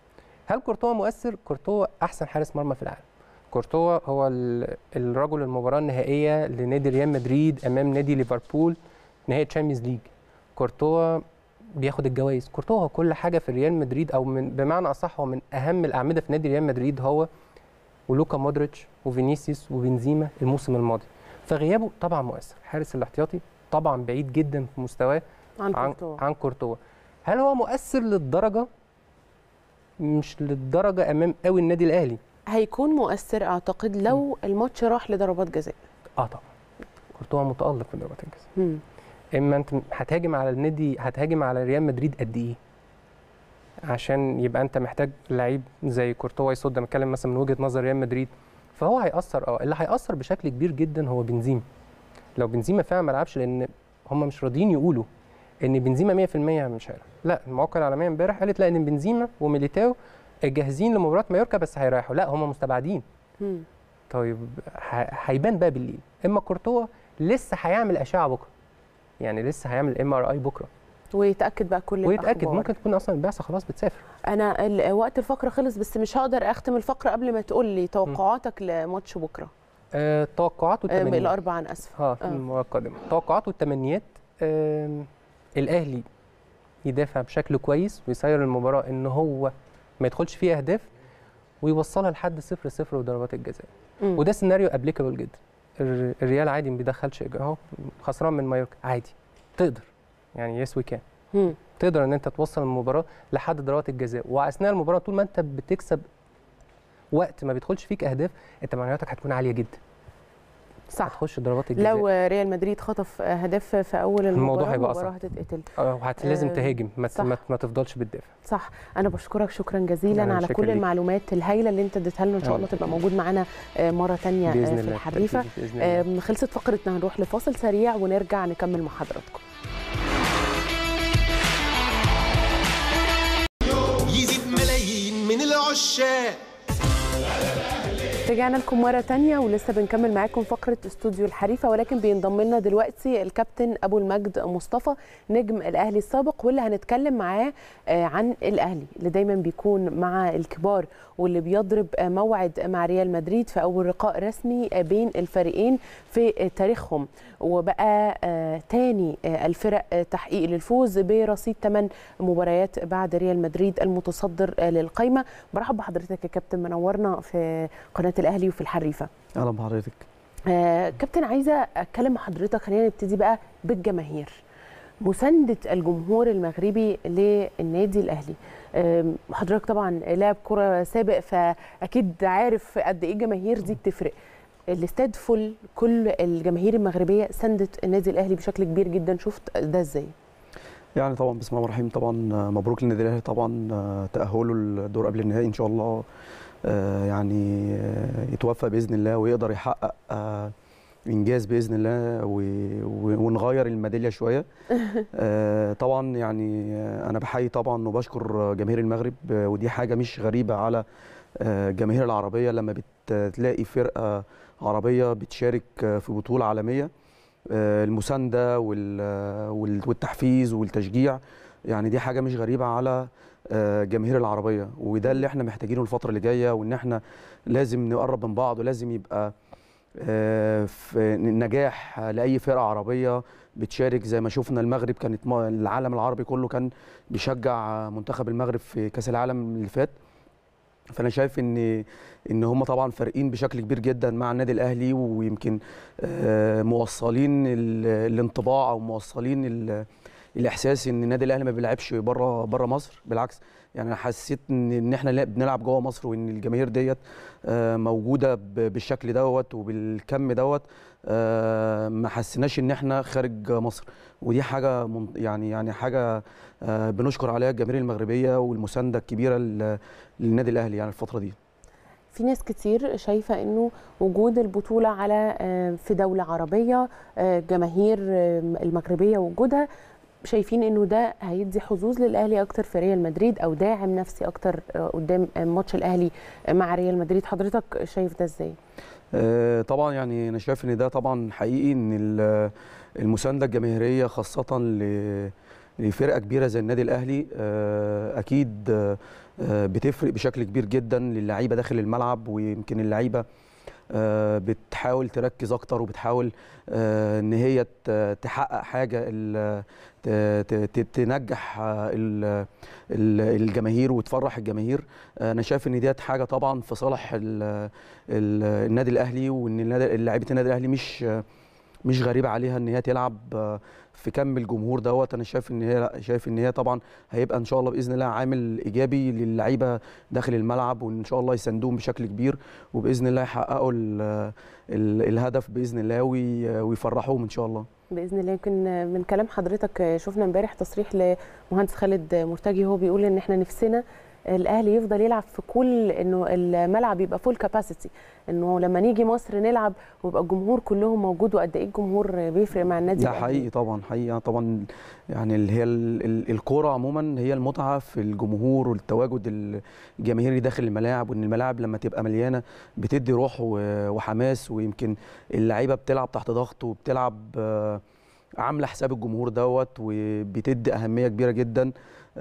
C: هل كورتوا مؤثر كورتوا احسن حارس مرمى في العالم كورتوا هو ال- الرجل المباراه النهائيه لنادي ريال مدريد امام نادي ليفربول نهائي تشامبيونز ليج كورتوا بياخد الجوائز كورتوا هو كل حاجه في ريال مدريد او من بمعنى اصح هو من اهم الاعمده في نادي ريال مدريد هو ولوكا مودريتش وفينيسيوس وبنزيما الموسم الماضي فغيابه طبعا مؤثر حارس الاحتياطي طبعا بعيد جدا في مستواه
A: عن
C: عن
A: كورتوا
C: عن كورتوا هل هو مؤثر للدرجه مش للدرجه امام قوي النادي الاهلي
A: هيكون مؤثر اعتقد لو الماتش راح لضربات جزاء
C: اه طبعا كورتوا متالق في ضربات الجزاء
A: مم.
C: اما انت هتهاجم على النادي هتهاجم على ريال مدريد قد ايه عشان يبقى انت محتاج لعيب زي كورتوا يصد انا بتكلم مثلا من وجهه نظر ريال مدريد فهو هيأثر اه اللي هيأثر بشكل كبير جدا هو بنزيما لو بنزيما فعلا ما لعبش لان هم مش راضيين يقولوا ان بنزيما 100% مش هيلعب لا المواقع العالميه امبارح قالت لا ان بنزيما وميليتاو جاهزين لمباراه مايوركا بس هيريحوا لا هم مستبعدين
A: مم.
C: طيب ه- هيبان بقى بالليل اما كورتوا لسه هيعمل اشعه بكره يعني لسه هيعمل ام ار اي بكره
A: ويتاكد بقى كل
C: ويتاكد
A: الأخبار.
C: ممكن تكون اصلا البعثه خلاص بتسافر
A: انا ال- وقت الفقره خلص بس مش هقدر اختم الفقره قبل ما تقول لي توقعاتك لماتش بكره
C: آه توقعات
A: آه،
C: والتمنيات
A: الاربعاء انا اسفه
C: اه في
A: آه.
C: المباراه القادمه توقعات والتمنيات آه الاهلي يدافع بشكل كويس ويسير المباراه ان هو ما يدخلش فيه اهداف ويوصلها لحد 0 0 وضربات الجزاء
A: مم.
C: وده سيناريو ابليكابل جدا الر- الريال عادي ما بيدخلش إج- اهو خسران من مايوركا عادي تقدر يعني يس وي كان
A: مم.
C: تقدر ان انت توصل المباراه لحد ضربات الجزاء واثناء المباراه طول ما انت بتكسب وقت ما بيدخلش فيك اهداف انت معنوياتك هتكون عاليه جدا
A: صح
C: هتخش ضربات الجزاء
A: لو ريال مدريد خطف هدف في اول المباراه
C: الموضوع هيبقى
A: المباراه
C: أصعب.
A: هتتقتل
C: اه وهت لازم
A: آه،
C: تهاجم ما, ت-
A: صح.
C: ما, ت- ما تفضلش بتدافع
A: صح انا بشكرك شكرا جزيلا
C: أنا
A: على
C: شاكر
A: كل
C: ليك.
A: المعلومات الهائله اللي انت اديتها لنا ان شاء
C: آه.
A: الله تبقى موجود معانا آه، مره تانية آه،
C: باذن
A: في
C: الله
A: الحريفه
C: بالتأكيد، باذن الله
A: آم، خلصت فقرتنا هنروح لفاصل سريع ونرجع نكمل مع حضراتكم
D: يزيد ملايين من العشاق
A: رجعنا لكم مرة تانية ولسه بنكمل معاكم فقرة استوديو الحريفة ولكن بينضم لنا دلوقتي الكابتن أبو المجد مصطفى نجم الأهلي السابق واللي هنتكلم معاه آه، عن الأهلي اللي دايما بيكون مع الكبار واللي بيضرب آه، موعد مع ريال مدريد في أول لقاء رسمي آه، بين الفريقين في آه، تاريخهم وبقى آه، تاني آه، الفرق آه، تحقيق للفوز برصيد 8 مباريات بعد ريال مدريد المتصدر آه، للقائمة برحب بحضرتك يا كابتن منورنا في قناه الاهلي وفي الحريفه
E: اهلا بحضرتك
A: آه كابتن عايزه اتكلم مع حضرتك خلينا نبتدي بقى بالجماهير مسانده الجمهور المغربي للنادي الاهلي آم، حضرتك طبعا لاعب كره سابق فاكيد عارف قد ايه الجماهير دي بتفرق الاستاد فل كل الجماهير المغربيه سندت النادي الاهلي بشكل كبير جدا شفت ده ازاي
E: يعني طبعا بسم الله الرحمن الرحيم طبعا آه، مبروك للنادي الاهلي طبعا آه، تاهله الدور قبل النهائي ان شاء الله آه، يعني آه، يتوفى باذن الله ويقدر يحقق آه، انجاز باذن الله و- و- ونغير الميداليه شويه آه، طبعا يعني آه، انا بحيي طبعا وبشكر جماهير المغرب آه، ودي حاجه مش غريبه على آه، الجماهير العربيه لما بتلاقي فرقه عربيه بتشارك آه، في بطوله عالميه آه، المسانده وال- وال- والتحفيز والتشجيع يعني دي حاجه مش غريبه على آه، الجماهير العربيه وده اللي احنا محتاجينه الفتره اللي جايه وان احنا لازم نقرب من بعض ولازم يبقى آه، في نجاح لاي فرقه عربيه بتشارك زي ما شفنا المغرب كانت ما- العالم العربي كله كان بيشجع منتخب المغرب في كاس العالم اللي فات فانا شايف ان ان هم طبعا فارقين بشكل كبير جدا مع النادي الاهلي ويمكن آه، موصلين ال- الانطباع او موصلين ال- الاحساس ان النادي الاهلي ما بيلعبش بره بره مصر بالعكس يعني انا حسيت ان ان احنا لا- بنلعب جوه مصر وان الجماهير ديت آه، موجوده ب- بالشكل دوت وبالكم دوت آه، ما حسيناش ان احنا خارج مصر ودي حاجه من- يعني يعني حاجه آه، بنشكر عليها الجماهير المغربيه والمسانده الكبيره لل- للنادي الاهلي يعني الفتره دي
A: في ناس كتير شايفة انه وجود البطولة على آه، في دولة عربية آه، جماهير آه، المغربية وجودها شايفين انه ده هيدي حظوظ للاهلي اكتر في ريال مدريد او داعم نفسي اكتر آه، قدام آه، ماتش الاهلي مع ريال مدريد حضرتك شايف ده ازاي؟
E: آه، طبعا يعني انا شايف ان ده طبعا حقيقي ان ال- المسانده الجماهيريه خاصه ل لفرقه كبيره زي النادي الاهلي آه، اكيد آه، آه، بتفرق بشكل كبير جدا للعيبه داخل الملعب ويمكن اللعيبه آه، بتحاول تركز اكتر وبتحاول آه، ان هي ت- تحقق حاجه ال- ت- ت- ت- تنجح آه، ال- ال- الجماهير وتفرح الجماهير آه، انا شايف ان ديت حاجه طبعا في صالح ال- ال- النادي الاهلي وان النادي- لعيبه النادي الاهلي مش مش غريبه عليها ان هي تلعب آه، في كم الجمهور دوت انا شايف ان هي لا شايف ان هي طبعا هيبقى ان شاء الله باذن الله عامل ايجابي للعيبه داخل الملعب وان شاء الله يساندوهم بشكل كبير وباذن الله يحققوا ال ال الهدف باذن الله وي- ويفرحوهم ان شاء الله
A: باذن الله يمكن من كلام حضرتك شفنا امبارح تصريح لمهندس خالد مرتجي هو بيقول ان احنا نفسنا الاهلي يفضل يلعب في كل انه الملعب يبقى فول كاباسيتي انه لما نيجي مصر نلعب ويبقى الجمهور كلهم موجود وقد ايه الجمهور بيفرق مع النادي
E: ده
A: الأهلي.
E: حقيقي طبعا حقيقي طبعا يعني اللي هي ال- ال- الكوره عموما هي المتعه في الجمهور والتواجد الجماهيري داخل الملاعب وان الملاعب لما تبقى مليانه بتدي روح و- وحماس ويمكن اللعيبه بتلعب تحت ضغط وبتلعب آه، عامله حساب الجمهور دوت وبتدي اهميه كبيره جدا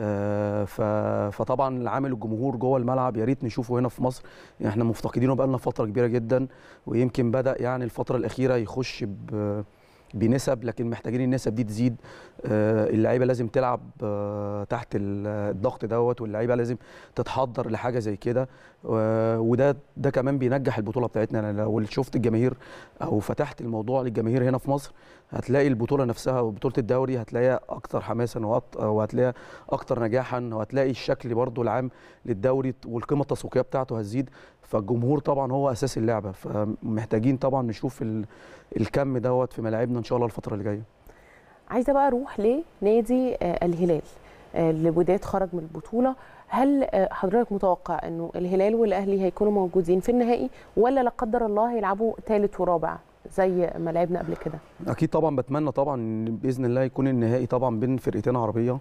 E: آه، ف- فطبعا عامل الجمهور جوه الملعب يا ريت نشوفه هنا في مصر يعني احنا مفتقدينه بقالنا فتره كبيره جدا ويمكن بدا يعني الفتره الاخيره يخش ب بنسب لكن محتاجين النسب دي تزيد آه، اللعيبه لازم تلعب آه، تحت ال- الضغط دوت واللعيبه لازم تتحضر لحاجه زي كده و- وده ده كمان بينجح البطوله بتاعتنا يعني لو شفت الجماهير او فتحت الموضوع للجماهير هنا في مصر هتلاقي البطوله نفسها وبطوله الدوري هتلاقيها اكتر حماسا وأط- وهتلاقيها اكتر نجاحا وهتلاقي الشكل برضو العام للدوري والقيمه التسويقيه بتاعته هتزيد فالجمهور طبعا هو اساس اللعبه فمحتاجين طبعا نشوف ال- الكم دوت في ملاعبنا ان شاء الله الفتره اللي جايه
A: عايزه بقى اروح لنادي آه، الهلال آه، اللي بدايه خرج من البطوله هل آه، حضرتك متوقع انه الهلال والاهلي هيكونوا موجودين في النهائي ولا لا قدر الله هيلعبوا ثالث ورابع زي ما لعبنا قبل كده
E: اكيد طبعا بتمنى طبعا ان باذن الله يكون النهائي طبعا بين فرقتين عربيه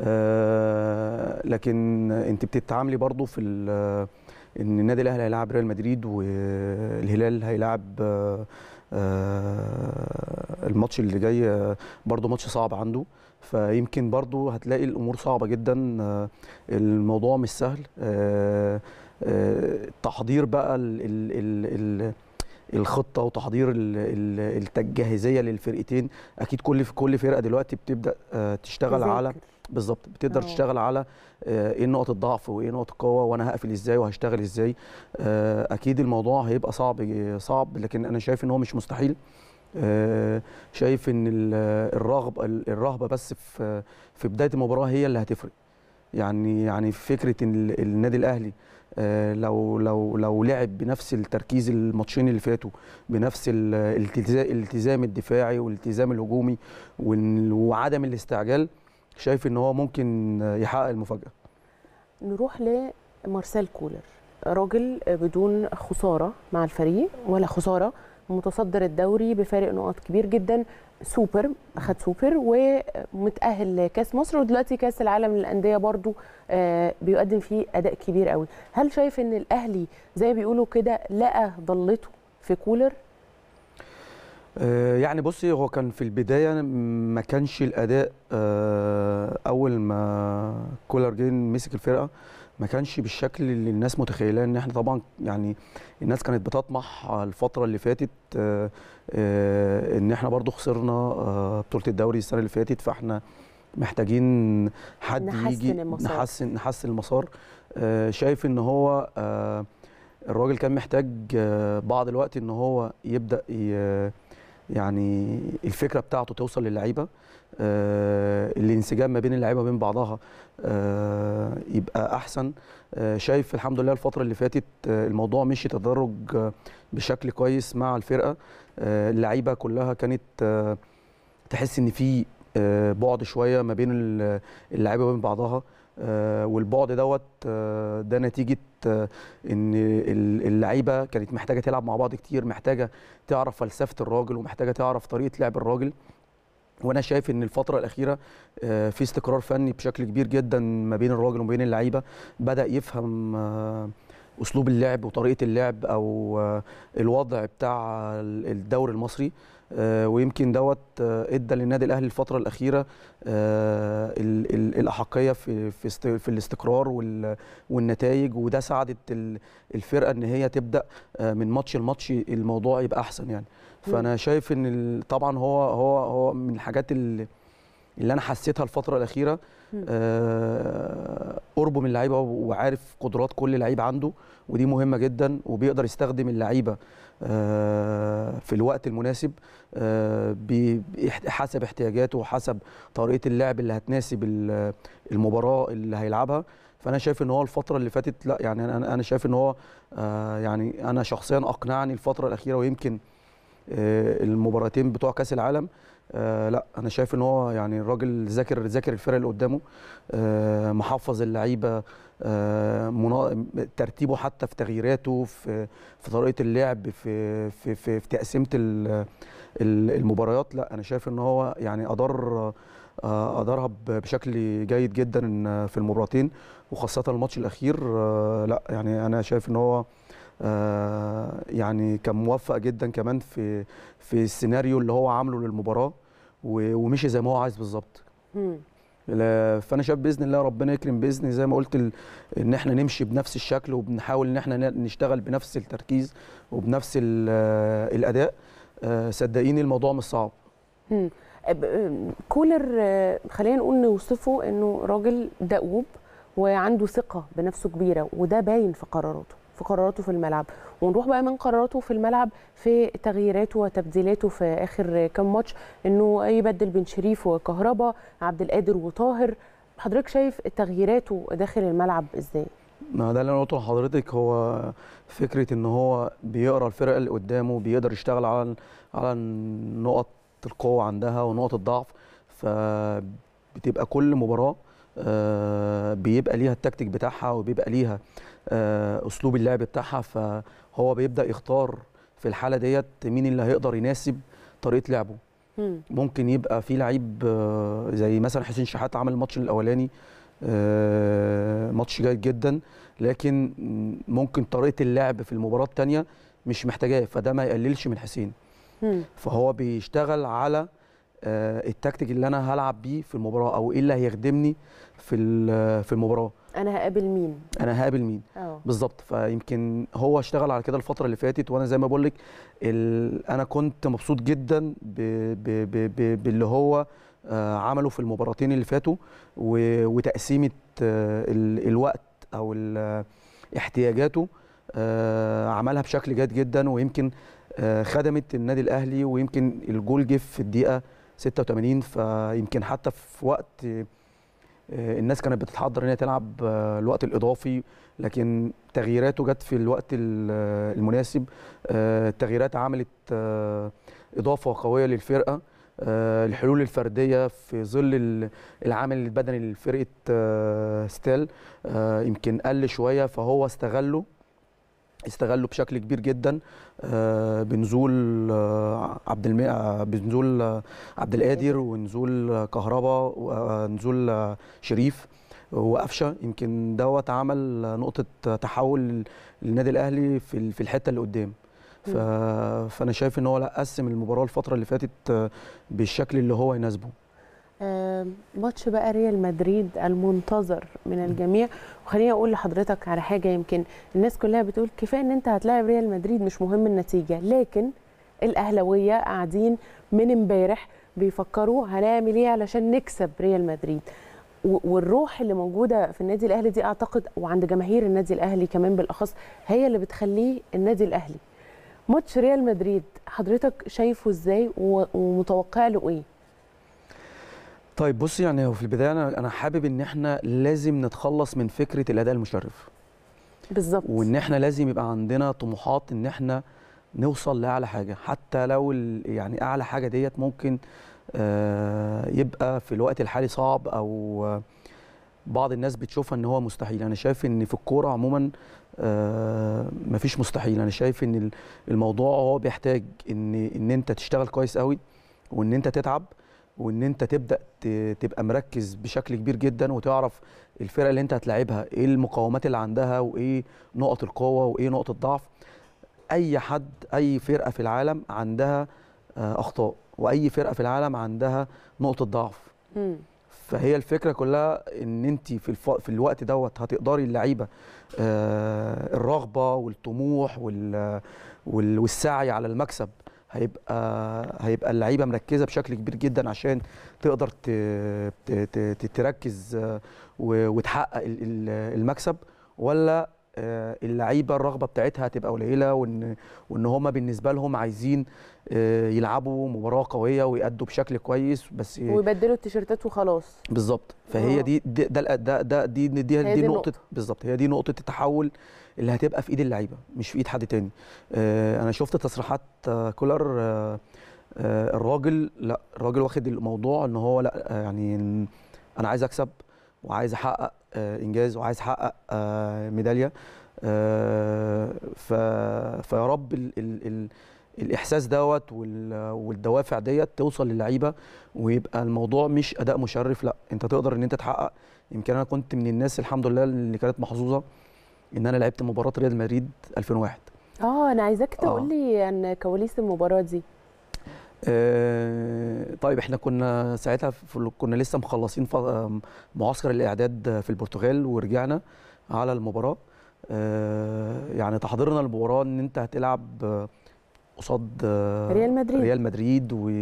E: آه لكن انت بتتعاملي برضو في ال- ان النادي الاهلي هيلاعب ريال مدريد والهلال هيلاعب آه آه الماتش اللي جاي آه، برضو ماتش صعب عنده فيمكن برضو هتلاقي الامور صعبه جدا آه الموضوع مش سهل آه آه تحضير بقى ال ال ال ال الخطه وتحضير ال- ال- التجهيزيه للفرقتين اكيد كل كل فرقه دلوقتي بتبدا آه، تشتغل على
A: تذاكر.
E: بالظبط بتقدر
A: أه.
E: تشتغل على آه، ايه نقط الضعف وايه نقط القوه وانا هقفل ازاي وهشتغل ازاي آه، اكيد الموضوع هيبقى صعب صعب لكن انا شايف ان هو مش مستحيل آه، شايف ان ال- الرغبه الرهبه بس في في بدايه المباراه هي اللي هتفرق يعني يعني فكره ان ال- النادي الاهلي آه، لو لو لو لعب بنفس التركيز الماتشين اللي فاتوا بنفس ال- الالتزام الالتزام الدفاعي والالتزام الهجومي وإن- وعدم الاستعجال شايف ان هو ممكن يحقق المفاجاه
A: نروح لمارسيل كولر راجل بدون خساره مع الفريق ولا خساره متصدر الدوري بفارق نقط كبير جدا سوبر اخد سوبر ومتاهل لكاس مصر ودلوقتي كاس العالم للانديه برضو آه، بيقدم فيه اداء كبير قوي هل شايف ان الاهلي زي ما بيقولوا كده لقى ضلته في كولر
E: آه، يعني بصي هو كان في البدايه ما كانش الاداء آه، اول ما كولر جه مسك الفرقه ما كانش بالشكل اللي الناس متخيلاه ان احنا طبعا يعني الناس كانت بتطمح الفتره اللي فاتت آه، آه، ان احنا برضو خسرنا آه، بطوله الدوري السنه اللي فاتت فاحنا محتاجين حد
A: نحسن
E: يجي
A: المسار.
E: نحسن نحسن المسار آه، شايف ان هو آه، الراجل كان محتاج آه، بعض الوقت ان هو يبدا ي- يعني الفكره بتاعته توصل للعيبه آه، الانسجام ما بين اللعيبه وبين بعضها آه، يبقى احسن آه، شايف الحمد لله الفتره اللي فاتت آه، الموضوع مشي تدرج آه، بشكل كويس مع الفرقه آه، اللعيبه كلها كانت آه، تحس ان في آه، بعد شويه ما بين ال- اللعيبه وبين بعضها آه، والبعد دوت آه، ده نتيجه آه، ان ال- اللعيبه كانت محتاجه تلعب مع بعض كتير محتاجه تعرف فلسفه الراجل ومحتاجه تعرف طريقه لعب الراجل وانا شايف ان الفتره الاخيره آه، في استقرار فني بشكل كبير جدا ما بين الراجل وما بين اللعيبه بدا يفهم آه، اسلوب اللعب وطريقه اللعب او آه، الوضع بتاع ال- الدوري المصري آه، ويمكن دوت آه، ادى للنادي الاهلي الفتره الاخيره آه، ال- ال- الاحقيه في في است- في الاستقرار وال- والنتائج وده ساعدت ال- الفرقه ان هي تبدا آه، من ماتش لماتش الموضوع يبقى احسن يعني فانا شايف ان ال- طبعا هو هو هو من الحاجات اللي اللي انا حسيتها الفتره الاخيره
A: مم.
E: آه، قربه من اللعيبه وعارف قدرات كل لعيب عنده ودي مهمه جدا وبيقدر يستخدم اللعيبه آه، في الوقت المناسب آه، بي- بيح- حسب احتياجاته وحسب طريقه اللعب اللي هتناسب ال- المباراه اللي هيلعبها فانا شايف ان هو الفتره اللي فاتت لا يعني انا انا شايف ان هو آه، يعني انا شخصيا اقنعني الفتره الاخيره ويمكن آه، المباراتين بتوع كاس العالم آه لا انا شايف ان هو يعني الراجل ذاكر ذاكر الفرق اللي قدامه آه محفظ اللعيبه آه منا... ترتيبه حتى في تغييراته في في طريقه اللعب في في في, في تقسيمه ال- ال- المباريات لا انا شايف ان هو يعني ادار آه، ادارها ب- بشكل جيد جدا في المباراتين وخاصه الماتش الاخير آه، لا يعني انا شايف ان هو آه، يعني كان موفق جدا كمان في في السيناريو اللي هو عامله للمباراه و- ومشي زي ما هو عايز بالظبط
A: مم.
E: لا- فانا شايف باذن الله ربنا يكرم باذن زي ما قلت ال- ان احنا نمشي بنفس الشكل وبنحاول ان احنا ن- نشتغل بنفس التركيز وبنفس ال- آه، الاداء آه، صدقيني الموضوع مش صعب
A: مم. أب- كولر آه، خلينا نقول نوصفه انه راجل دؤوب وعنده ثقه بنفسه كبيره وده باين في قراراته في قراراته في الملعب ونروح بقى من قراراته في الملعب في تغييراته وتبديلاته في اخر كام ماتش انه يبدل بن شريف وكهربا عبد القادر وطاهر حضرتك شايف تغييراته داخل الملعب ازاي
E: ما ده اللي انا قلته لحضرتك هو فكره ان هو بيقرا الفرق اللي قدامه بيقدر يشتغل على على نقط القوه عندها ونقط الضعف فبتبقى كل مباراه آه، بيبقى ليها التكتيك بتاعها وبيبقى ليها آه، اسلوب اللعب بتاعها فهو بيبدا يختار في الحاله ديت مين اللي هيقدر يناسب طريقه لعبه
A: مم.
E: ممكن يبقى في لعيب آه، زي مثلا حسين شحات عمل الماتش الاولاني آه، ماتش جيد جدا لكن ممكن طريقه اللعب في المباراه الثانيه مش محتاجاه فده ما يقللش من حسين
A: مم.
E: فهو بيشتغل على آه، التكتيك اللي انا هلعب بيه في المباراه او ايه اللي هيخدمني في ال- في المباراه
A: انا هقابل مين
E: انا هقابل مين
A: اه
E: بالظبط فيمكن هو اشتغل على كده الفتره اللي فاتت وانا زي ما بقول لك انا كنت مبسوط جدا ب ب ب ب باللي هو آه، عمله في المباراتين اللي فاتوا و- وتقسيمه آه، ال- الوقت او ال- احتياجاته آه، عملها بشكل جيد جدا ويمكن آه، خدمت النادي الاهلي ويمكن الجول جه في الدقيقه 86 فيمكن حتى في وقت آه، الناس كانت بتتحضر ان هي تلعب آه، الوقت الاضافي لكن تغييراته جت في الوقت ال- آه، المناسب آه، التغييرات عملت آه، اضافه قويه للفرقه آه، الحلول الفرديه في ظل ال- العامل البدني لفرقه آه، ستيل آه، يمكن قل شويه فهو استغله استغله بشكل كبير جدا آه، بنزول آه، عبد الم... آه، بنزول آه، عبد القادر ونزول آه، كهربا ونزول آه، شريف وقفشه يمكن دوت عمل آه، نقطه تحول للنادي الاهلي في ال- في الحته اللي قدام ف... فانا شايف ان هو لا قسم المباراه الفتره اللي فاتت آه، بالشكل اللي هو يناسبه
A: آه، ماتش بقى ريال مدريد المنتظر من الجميع وخليني اقول لحضرتك على حاجه يمكن الناس كلها بتقول كفايه ان انت هتلاعب ريال مدريد مش مهم النتيجه لكن الاهلاويه قاعدين من امبارح بيفكروا هنعمل ايه علشان نكسب ريال مدريد و- والروح اللي موجوده في النادي الاهلي دي اعتقد وعند جماهير النادي الاهلي كمان بالاخص هي اللي بتخليه النادي الاهلي ماتش ريال مدريد حضرتك شايفه ازاي و- ومتوقع له ايه
E: طيب بص يعني هو في البدايه انا انا حابب ان احنا لازم نتخلص من فكره الاداء المشرف
A: بالظبط
E: وان احنا لازم يبقى عندنا طموحات ان احنا نوصل لاعلى حاجه حتى لو ال- يعني اعلى حاجه ديت ممكن آه، يبقى في الوقت الحالي صعب او آه، بعض الناس بتشوفها ان هو مستحيل انا شايف ان في الكوره عموما آه، مفيش مستحيل انا شايف ان ال- الموضوع هو بيحتاج ان ان انت تشتغل كويس قوي وان انت تتعب وان انت تبدا ت- تبقى مركز بشكل كبير جدا وتعرف الفرقه اللي انت هتلاعبها ايه المقاومات اللي عندها وايه نقط القوه وايه نقط الضعف اي حد اي فرقه في العالم عندها آه، اخطاء واي فرقه في العالم عندها نقطه ضعف
A: مم.
E: فهي الفكره كلها ان انت في الف... في الوقت دوت هتقدري اللعيبه آه الرغبه والطموح وال... وال... والسعي على المكسب هيبقى هيبقى اللعيبه مركزه بشكل كبير جدا عشان تقدر ت... ت... ت... ت- تركز آه، و... وتحقق ال- ال- المكسب ولا آه، اللعيبه الرغبه بتاعتها هتبقى قليله وان وان هم بالنسبه لهم عايزين آه، يلعبوا مباراه قويه ويأدوا بشكل كويس بس
A: ويبدلوا التيشيرتات وخلاص
E: بالظبط فهي
A: آه.
E: دي دي ده الأ- ده, ده دي دي, دي,
A: هي
E: دي
A: دي
E: نقطه
A: النقطة.
E: بالظبط هي دي نقطه التحول اللي هتبقى في ايد اللعيبه مش في ايد حد تاني آه انا شفت تصريحات آه كولر آه آه الراجل لا الراجل واخد الموضوع ان هو لا آه يعني إن انا عايز اكسب وعايز احقق آه انجاز وعايز احقق آه ميداليه آه ف فيا رب ال ال ال الاحساس دوت وال- والدوافع ديت توصل للعيبه ويبقى الموضوع مش اداء مشرف لا انت تقدر ان انت تحقق يمكن انا كنت من الناس الحمد لله اللي كانت محظوظه ان انا لعبت مباراه ريال مدريد 2001
A: اه انا عايزاك
E: آه.
A: تقول لي عن كواليس المباراه دي
E: آه، طيب احنا كنا ساعتها في كنا لسه مخلصين ف- آم، معسكر الاعداد في البرتغال ورجعنا على المباراه آه، يعني تحضيرنا للمباراه ان انت هتلعب آه، قصاد آه،
A: ريال مدريد.
E: ريال مدريد و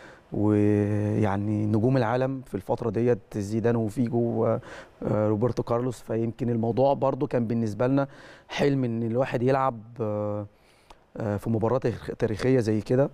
E: ويعني نجوم العالم في الفتره ديت زيدان وفيجو وروبرتو كارلوس فيمكن الموضوع برضو كان بالنسبه لنا حلم ان الواحد يلعب آه، آه، في مباراه تاريخ- تاريخيه زي كده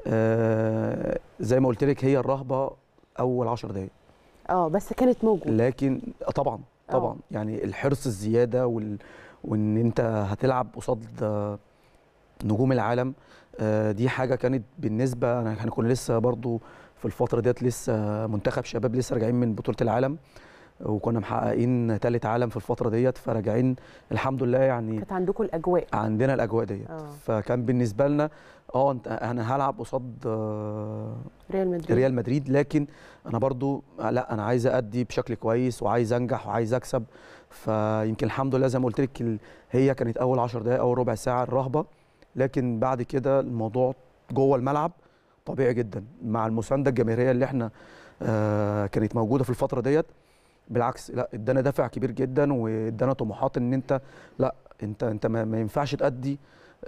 E: آه، زي ما قلت لك هي الرهبه اول 10 دقائق
A: اه بس كانت موجوده
E: لكن آه، طبعا
A: آه.
E: طبعا يعني الحرص الزياده وال... وان انت هتلعب قصاد آه، نجوم العالم آه، دي حاجه كانت بالنسبه انا احنا كنا لسه برضو في الفتره ديت لسه منتخب شباب لسه راجعين من بطوله العالم وكنا محققين ثالث عالم في الفتره ديت فراجعين الحمد لله يعني
A: كانت عندكم الاجواء
E: عندنا الاجواء ديت
A: آه.
E: فكان بالنسبه لنا اه انت انا هلعب قصاد آه،
A: ريال مدريد
E: ريال مدريد لكن انا برضو لا انا عايز ادي بشكل كويس وعايز انجح وعايز اكسب فيمكن الحمد لله زي ما قلت لك ال- هي كانت اول 10 دقائق اول ربع ساعه الرهبه لكن بعد كده الموضوع جوه الملعب طبيعي جدا مع المسانده الجماهيريه اللي احنا آه كانت موجوده في الفتره ديت بالعكس لا ادانا دافع كبير جدا وادانا طموحات ان انت لا انت انت ما, ما ينفعش تادي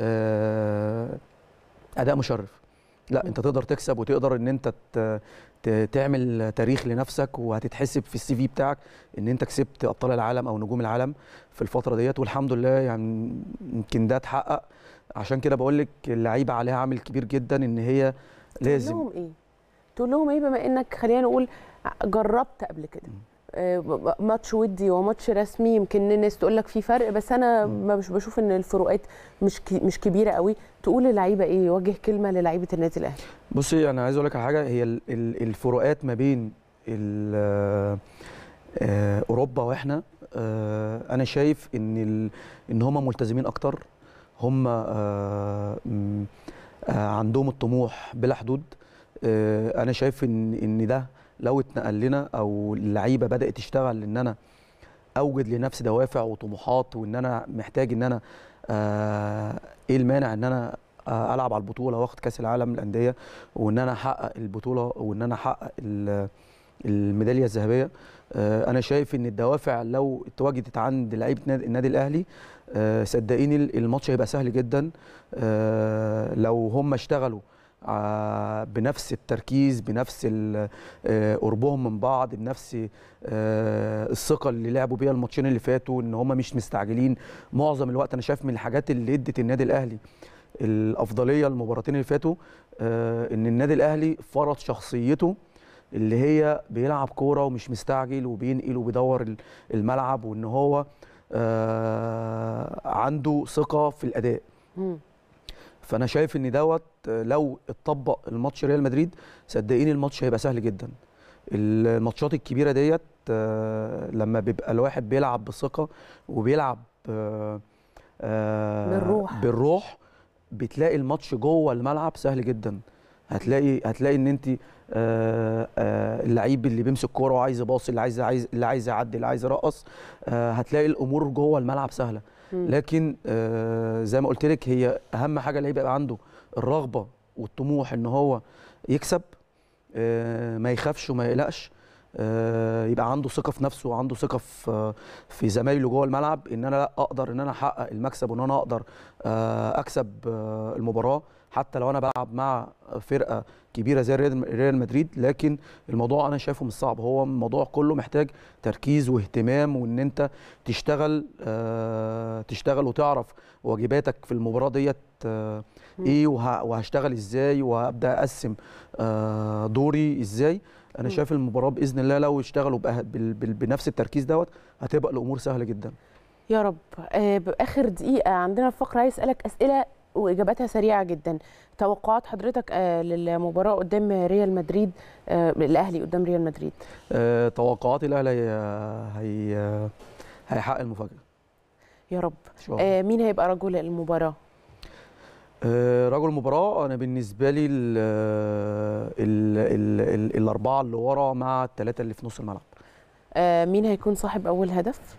E: آه اداء مشرف لا انت تقدر تكسب وتقدر ان انت ت- ت- تعمل تاريخ لنفسك وهتتحسب في السي في بتاعك ان انت كسبت ابطال العالم او نجوم العالم في الفتره ديت والحمد لله يعني يمكن ده اتحقق عشان كده بقول لك اللعيبه عليها عامل كبير جدا ان هي
A: تقول
E: لازم
A: لهم ايه تقول لهم ايه بما انك خلينا نقول جربت قبل كده آه، ب- ب- ماتش ودي وماتش رسمي يمكن الناس تقول لك في فرق بس انا ما مش بشوف ان الفروقات مش كي- مش كبيره قوي تقول للعيبه ايه وجه كلمه للعيبه النادي الاهلي
E: بصي انا عايز اقول لك على حاجه هي ال- ال- الفروقات ما بين ال- آه، اوروبا واحنا آه، انا شايف ان ال- ان هم ملتزمين اكتر هم آه، م- آه، عندهم الطموح بلا حدود آه، انا شايف ان ان ده لو اتنقل لنا او اللعيبه بدات تشتغل ان انا اوجد لنفسي دوافع وطموحات وان انا محتاج ان انا آه، ايه المانع ان انا آه، العب على البطوله واخد كاس العالم للانديه وان انا احقق البطوله وان انا احقق ال- الميداليه الذهبيه آه، انا شايف ان الدوافع لو اتواجدت عند لعيبه نادي- النادي الاهلي آه، صدقيني الماتش هيبقى سهل جدا آه، لو هم اشتغلوا آه، بنفس التركيز بنفس ال- آه، قربهم من بعض بنفس آه، الثقه اللي لعبوا بيها الماتشين اللي فاتوا ان هم مش مستعجلين معظم الوقت انا شايف من الحاجات اللي ادت النادي الاهلي الافضليه المباراتين اللي فاتوا آه، ان النادي الاهلي فرض شخصيته اللي هي بيلعب كوره ومش مستعجل وبينقل وبيدور ال- الملعب وان هو آه، عنده ثقه في الاداء
A: مم.
E: فانا شايف ان دوت آه، لو اتطبق الماتش ريال مدريد صدقيني الماتش هيبقى سهل جدا الماتشات الكبيره ديت آه، لما بيبقى الواحد بيلعب بثقه وبيلعب آه، آه،
A: بالروح.
E: بالروح بتلاقي الماتش جوه الملعب سهل جدا هتلاقي هتلاقي ان انت آه، آه، اللعيب اللي بيمسك كوره وعايز يباصي اللي عايز عايز اللي عايز يعدي اللي عايز يرقص آه، هتلاقي الامور جوه الملعب سهله
A: مم.
E: لكن آه، زي ما قلت لك هي اهم حاجه اللعيب يبقى عنده الرغبه والطموح ان هو يكسب آه، ما يخافش وما يقلقش آه، يبقى عنده ثقه في نفسه وعنده ثقه في في زمايله جوه الملعب ان انا لا اقدر ان انا احقق المكسب وان انا اقدر آه، اكسب آه، المباراه حتى لو انا بلعب مع فرقه كبيره زي ريال ريال مدريد لكن الموضوع انا شايفه مش صعب هو الموضوع كله محتاج تركيز واهتمام وان انت تشتغل آه، تشتغل وتعرف واجباتك في المباراه ديت آه،
A: مم.
E: ايه وه- وهشتغل ازاي وهبدا اقسم آه، دوري ازاي انا
A: مم.
E: شايف المباراه باذن الله لو اشتغلوا بأه- بال- بال- بنفس التركيز دوت هتبقى الامور سهله جدا
A: يا رب آه، باخر دقيقه عندنا فقره عايز اسالك اسئله واجاباتها سريعه جدا توقعات حضرتك آه، للمباراه قدام ريال مدريد آه، الاهلي قدام ريال مدريد
E: آه، توقعاتي الاهلي هي هي هيحقق المفاجاه
A: يا رب
E: ان شاء الله
A: آه، مين هيبقى رجل المباراه
E: آه، رجل المباراه انا بالنسبه لي ال ال ال ال الاربعه اللي ورا مع الثلاثه اللي في نص الملعب
A: آه، مين هيكون صاحب اول هدف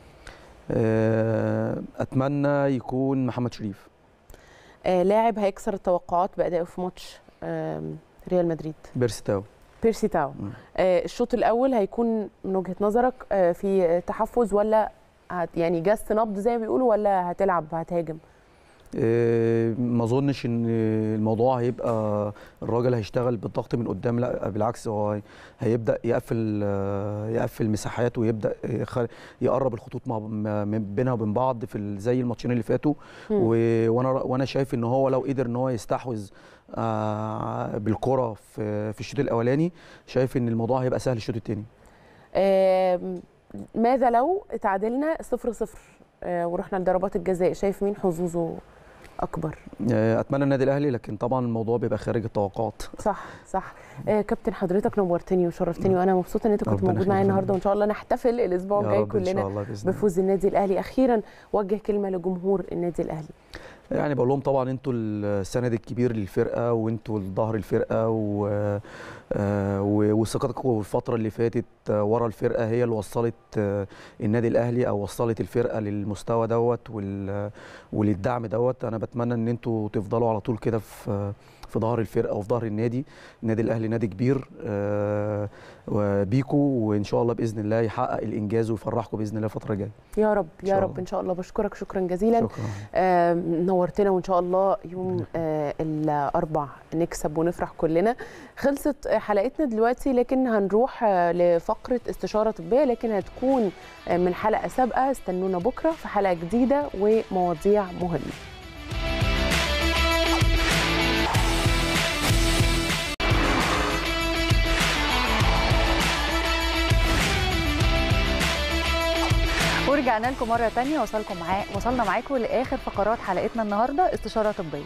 E: آه، اتمنى يكون محمد شريف
A: آه، لاعب هيكسر التوقعات بادائه في ماتش آم، ريال مدريد
E: بيرستاو
A: بيرسي تاو
E: مم.
A: آه، الشوط الاول هيكون من وجهه نظرك آه، في تحفظ ولا هت يعني جس نبض زي ما بيقولوا ولا هتلعب هتهاجم
E: آه، ما اظنش ان الموضوع هيبقى الراجل هيشتغل بالضغط من قدام لا بالعكس هو هي- هيبدا يقفل آه، يقفل مساحات ويبدا يخ- يقرب الخطوط مع م- بينها وبين بعض في ال- زي الماتشين اللي فاتوا
A: مم.
E: و- وانا وانا شايف ان هو لو قدر ان هو يستحوذ آه، بالكره في في الشوط الاولاني شايف ان الموضوع هيبقى سهل الشوط الثاني
A: آم، ماذا لو تعادلنا صفر صفر آه، ورحنا لضربات الجزاء شايف مين حظوظه اكبر
E: آه، اتمنى النادي الاهلي لكن طبعا الموضوع بيبقى خارج التوقعات
A: صح صح آه، كابتن حضرتك نورتني وشرفتني وانا مبسوطه ان انت كنت
E: ربنا
A: موجود معايا
E: يخليك.
A: النهارده وان شاء الله نحتفل الاسبوع
E: يا
A: الجاي
E: رب ان شاء
A: كلنا
E: الله باذن الله
A: بفوز النادي الاهلي اخيرا وجه كلمه لجمهور النادي الاهلي
E: يعني بقول لهم طبعا انتوا السند الكبير للفرقه وانتوا ظهر الفرقه و آه، و- وثقتكم الفتره اللي فاتت آه، ورا الفرقه هي اللي وصلت آه، النادي الاهلي او وصلت الفرقه للمستوى دوت وال- وللدعم دوت انا بتمنى ان انتوا تفضلوا على طول كده في في ظهر الفرقه وفي ظهر النادي النادي الاهلي نادي كبير آه، وبيكو وان شاء الله باذن الله يحقق الانجاز ويفرحكم باذن الله الفتره الجايه
A: يا رب
E: إن
A: يا
E: شاء
A: رب
E: الله.
A: ان شاء الله بشكرك شكرا جزيلا
E: شكرا
A: آه، نورتنا وان شاء الله يوم آه، الاربع نكسب ونفرح كلنا خلصت حلقتنا دلوقتي لكن هنروح آه، لفقره استشاره طبيه لكن هتكون آه، من حلقه سابقه استنونا بكره في حلقه جديده ومواضيع مهمه
B: ورجعنا لكم مرة تانية وصلكم معا... وصلنا معاكم لآخر فقرات حلقتنا النهاردة استشارة طبية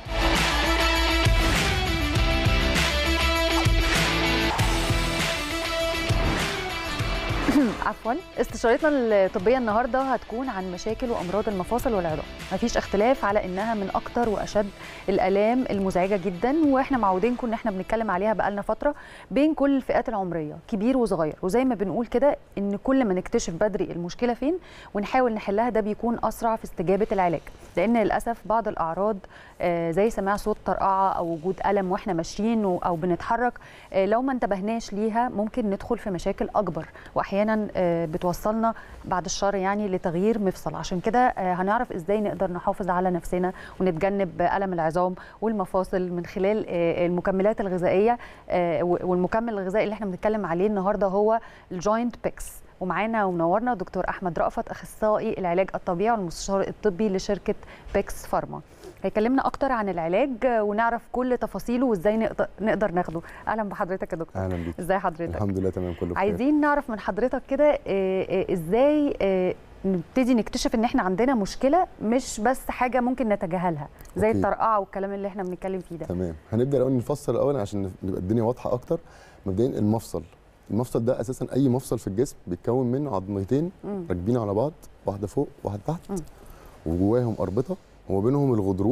B: عفوا استشارتنا الطبيه النهارده هتكون عن مشاكل وامراض المفاصل والعظام مفيش اختلاف على انها من اكتر واشد الالام المزعجه جدا واحنا معودينكم ان احنا بنتكلم عليها بقالنا فتره بين كل الفئات العمريه كبير وصغير وزي ما بنقول كده ان كل ما نكتشف بدري المشكله فين ونحاول نحلها ده بيكون اسرع في استجابه العلاج لان للاسف بعض الاعراض آه، زي سماع صوت طرقعه او وجود الم واحنا ماشيين و- او بنتحرك آه، لو ما انتبهناش ليها ممكن ندخل في مشاكل اكبر واحيانا آه، بتوصلنا بعد الشر يعني لتغيير مفصل عشان كده آه، هنعرف ازاي نقدر نحافظ على نفسنا ونتجنب الم العظام والمفاصل من خلال آه، المكملات الغذائيه آه، و- والمكمل الغذائي اللي احنا بنتكلم عليه النهارده هو الجوينت بيكس ومعانا ومنورنا دكتور احمد رأفت اخصائي العلاج الطبيعي والمستشار الطبي لشركه بيكس فارما هيكلمنا اكتر عن العلاج آه، ونعرف كل تفاصيله وازاي نقدر نقدر ناخده اهلا بحضرتك يا دكتور
F: اهلا بيك
B: ازاي حضرتك
F: الحمد لله تمام كله بخير
B: عايزين نعرف من حضرتك كده آه، آه، ازاي آه، نبتدي نكتشف ان احنا عندنا مشكله مش بس حاجه ممكن نتجاهلها زي
F: أوكي.
B: الطرقعه والكلام اللي احنا بنتكلم فيه ده
F: تمام هنبدا الاول نفصل الاول عشان نبقى الدنيا واضحه اكتر مبدئيا المفصل المفصل ده اساسا اي مفصل في الجسم بيتكون من عظمتين
B: مم.
F: راكبين على بعض واحده فوق واحده تحت
B: مم.
F: وجواهم اربطه وما بينهم الغضروف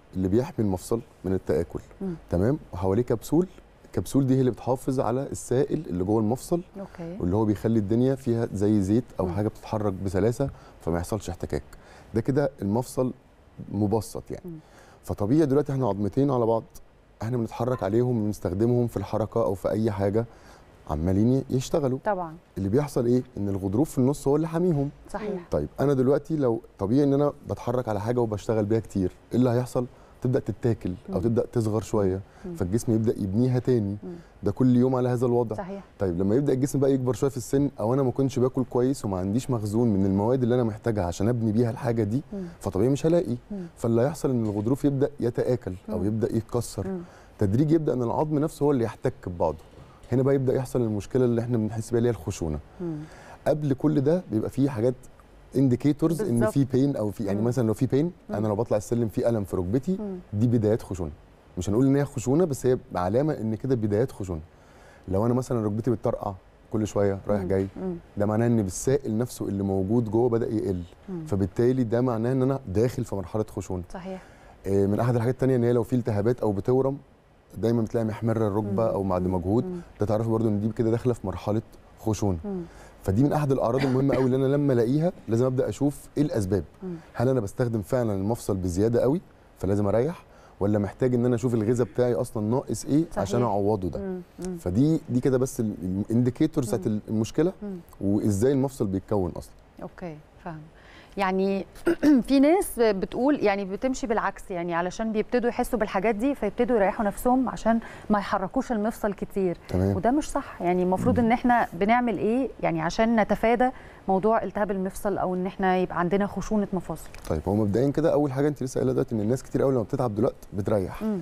F: اللي بيحمي المفصل من التاكل
B: مم.
F: تمام وحواليه كبسول الكبسول دي هي اللي بتحافظ على السائل اللي جوه المفصل
B: اوكي
F: واللي هو بيخلي الدنيا فيها زي زيت او
B: مم.
F: حاجه بتتحرك بسلاسه فما يحصلش احتكاك ده كده المفصل مبسط يعني
B: مم.
F: فطبيعي دلوقتي احنا عظمتين على بعض احنا بنتحرك عليهم بنستخدمهم في الحركه او في اي حاجه عمالين يشتغلوا
B: طبعا
F: اللي بيحصل ايه ان الغضروف في النص هو اللي حاميهم
B: صحيح
F: طيب انا دلوقتي لو طبيعي ان انا بتحرك على حاجه وبشتغل بيها كتير ايه اللي هيحصل تبدا تتاكل او
B: مم.
F: تبدا تصغر شويه
B: مم.
F: فالجسم يبدا يبنيها تاني
B: مم.
F: ده كل يوم على هذا الوضع
B: صحيح
F: طيب لما يبدا الجسم بقى يكبر شويه في السن او انا ما كنتش باكل كويس وما عنديش مخزون من المواد اللي انا محتاجها عشان ابني بيها الحاجه دي
B: مم.
F: فطبيعي مش هلاقي
B: مم.
F: فاللي هيحصل ان الغضروف يبدا يتاكل او
B: مم.
F: يبدا يتكسر
B: مم.
F: تدريج يبدا ان العظم نفسه هو اللي يحتك ببعضه هنا بقى يبدا يحصل المشكله اللي احنا بنحس بيها اللي هي الخشونه
B: مم.
F: قبل كل ده بيبقى فيه حاجات انديكيتورز ان
B: بالظبط.
F: في بين او في يعني
B: مم.
F: مثلا لو في بين
B: مم.
F: انا لو بطلع السلم في الم في ركبتي
B: مم.
F: دي بدايات خشونه مش هنقول ان هي خشونه بس هي علامه ان كده بدايات خشونه لو انا مثلا ركبتي بتطرقع كل شويه رايح
B: مم.
F: جاي
B: مم.
F: ده معناه ان السائل نفسه اللي موجود جوه بدا يقل
B: مم.
F: فبالتالي ده معناه ان انا داخل في مرحله خشونه
B: صحيح
F: آه، من احد الحاجات التانية ان هي لو في التهابات او بتورم دايما بتلاقي محمره الركبه
B: مم.
F: او بعد
B: مم.
F: مجهود
B: مم.
F: ده تعرفي برضو ان دي كده داخله في مرحله خشونه
B: مم.
F: فدي من احد الاعراض المهمه قوي اللي انا لما الاقيها لازم ابدا اشوف ايه الاسباب
B: مم.
F: هل انا بستخدم فعلا المفصل بزياده قوي فلازم اريح ولا محتاج ان انا اشوف الغذاء بتاعي اصلا ناقص ايه
B: صحيح.
F: عشان اعوضه ده
B: مم. مم.
F: فدي دي كده بس الانديكيتور بتاعت المشكله
B: مم.
F: وازاي المفصل بيتكون اصلا
B: اوكي فاهم يعني في ناس بتقول يعني بتمشي بالعكس يعني علشان بيبتدوا يحسوا بالحاجات دي فيبتدوا يريحوا نفسهم عشان ما يحركوش المفصل كتير
F: تمام
B: وده مش صح يعني المفروض ان احنا بنعمل ايه يعني عشان نتفادى موضوع التهاب المفصل او ان احنا يبقى عندنا خشونه مفاصل
F: طيب هو مبدئيا كده اول حاجه انت لسه قايله دلوقتي ان الناس كتير قوي لما بتتعب دلوقتي بتريح
B: مم.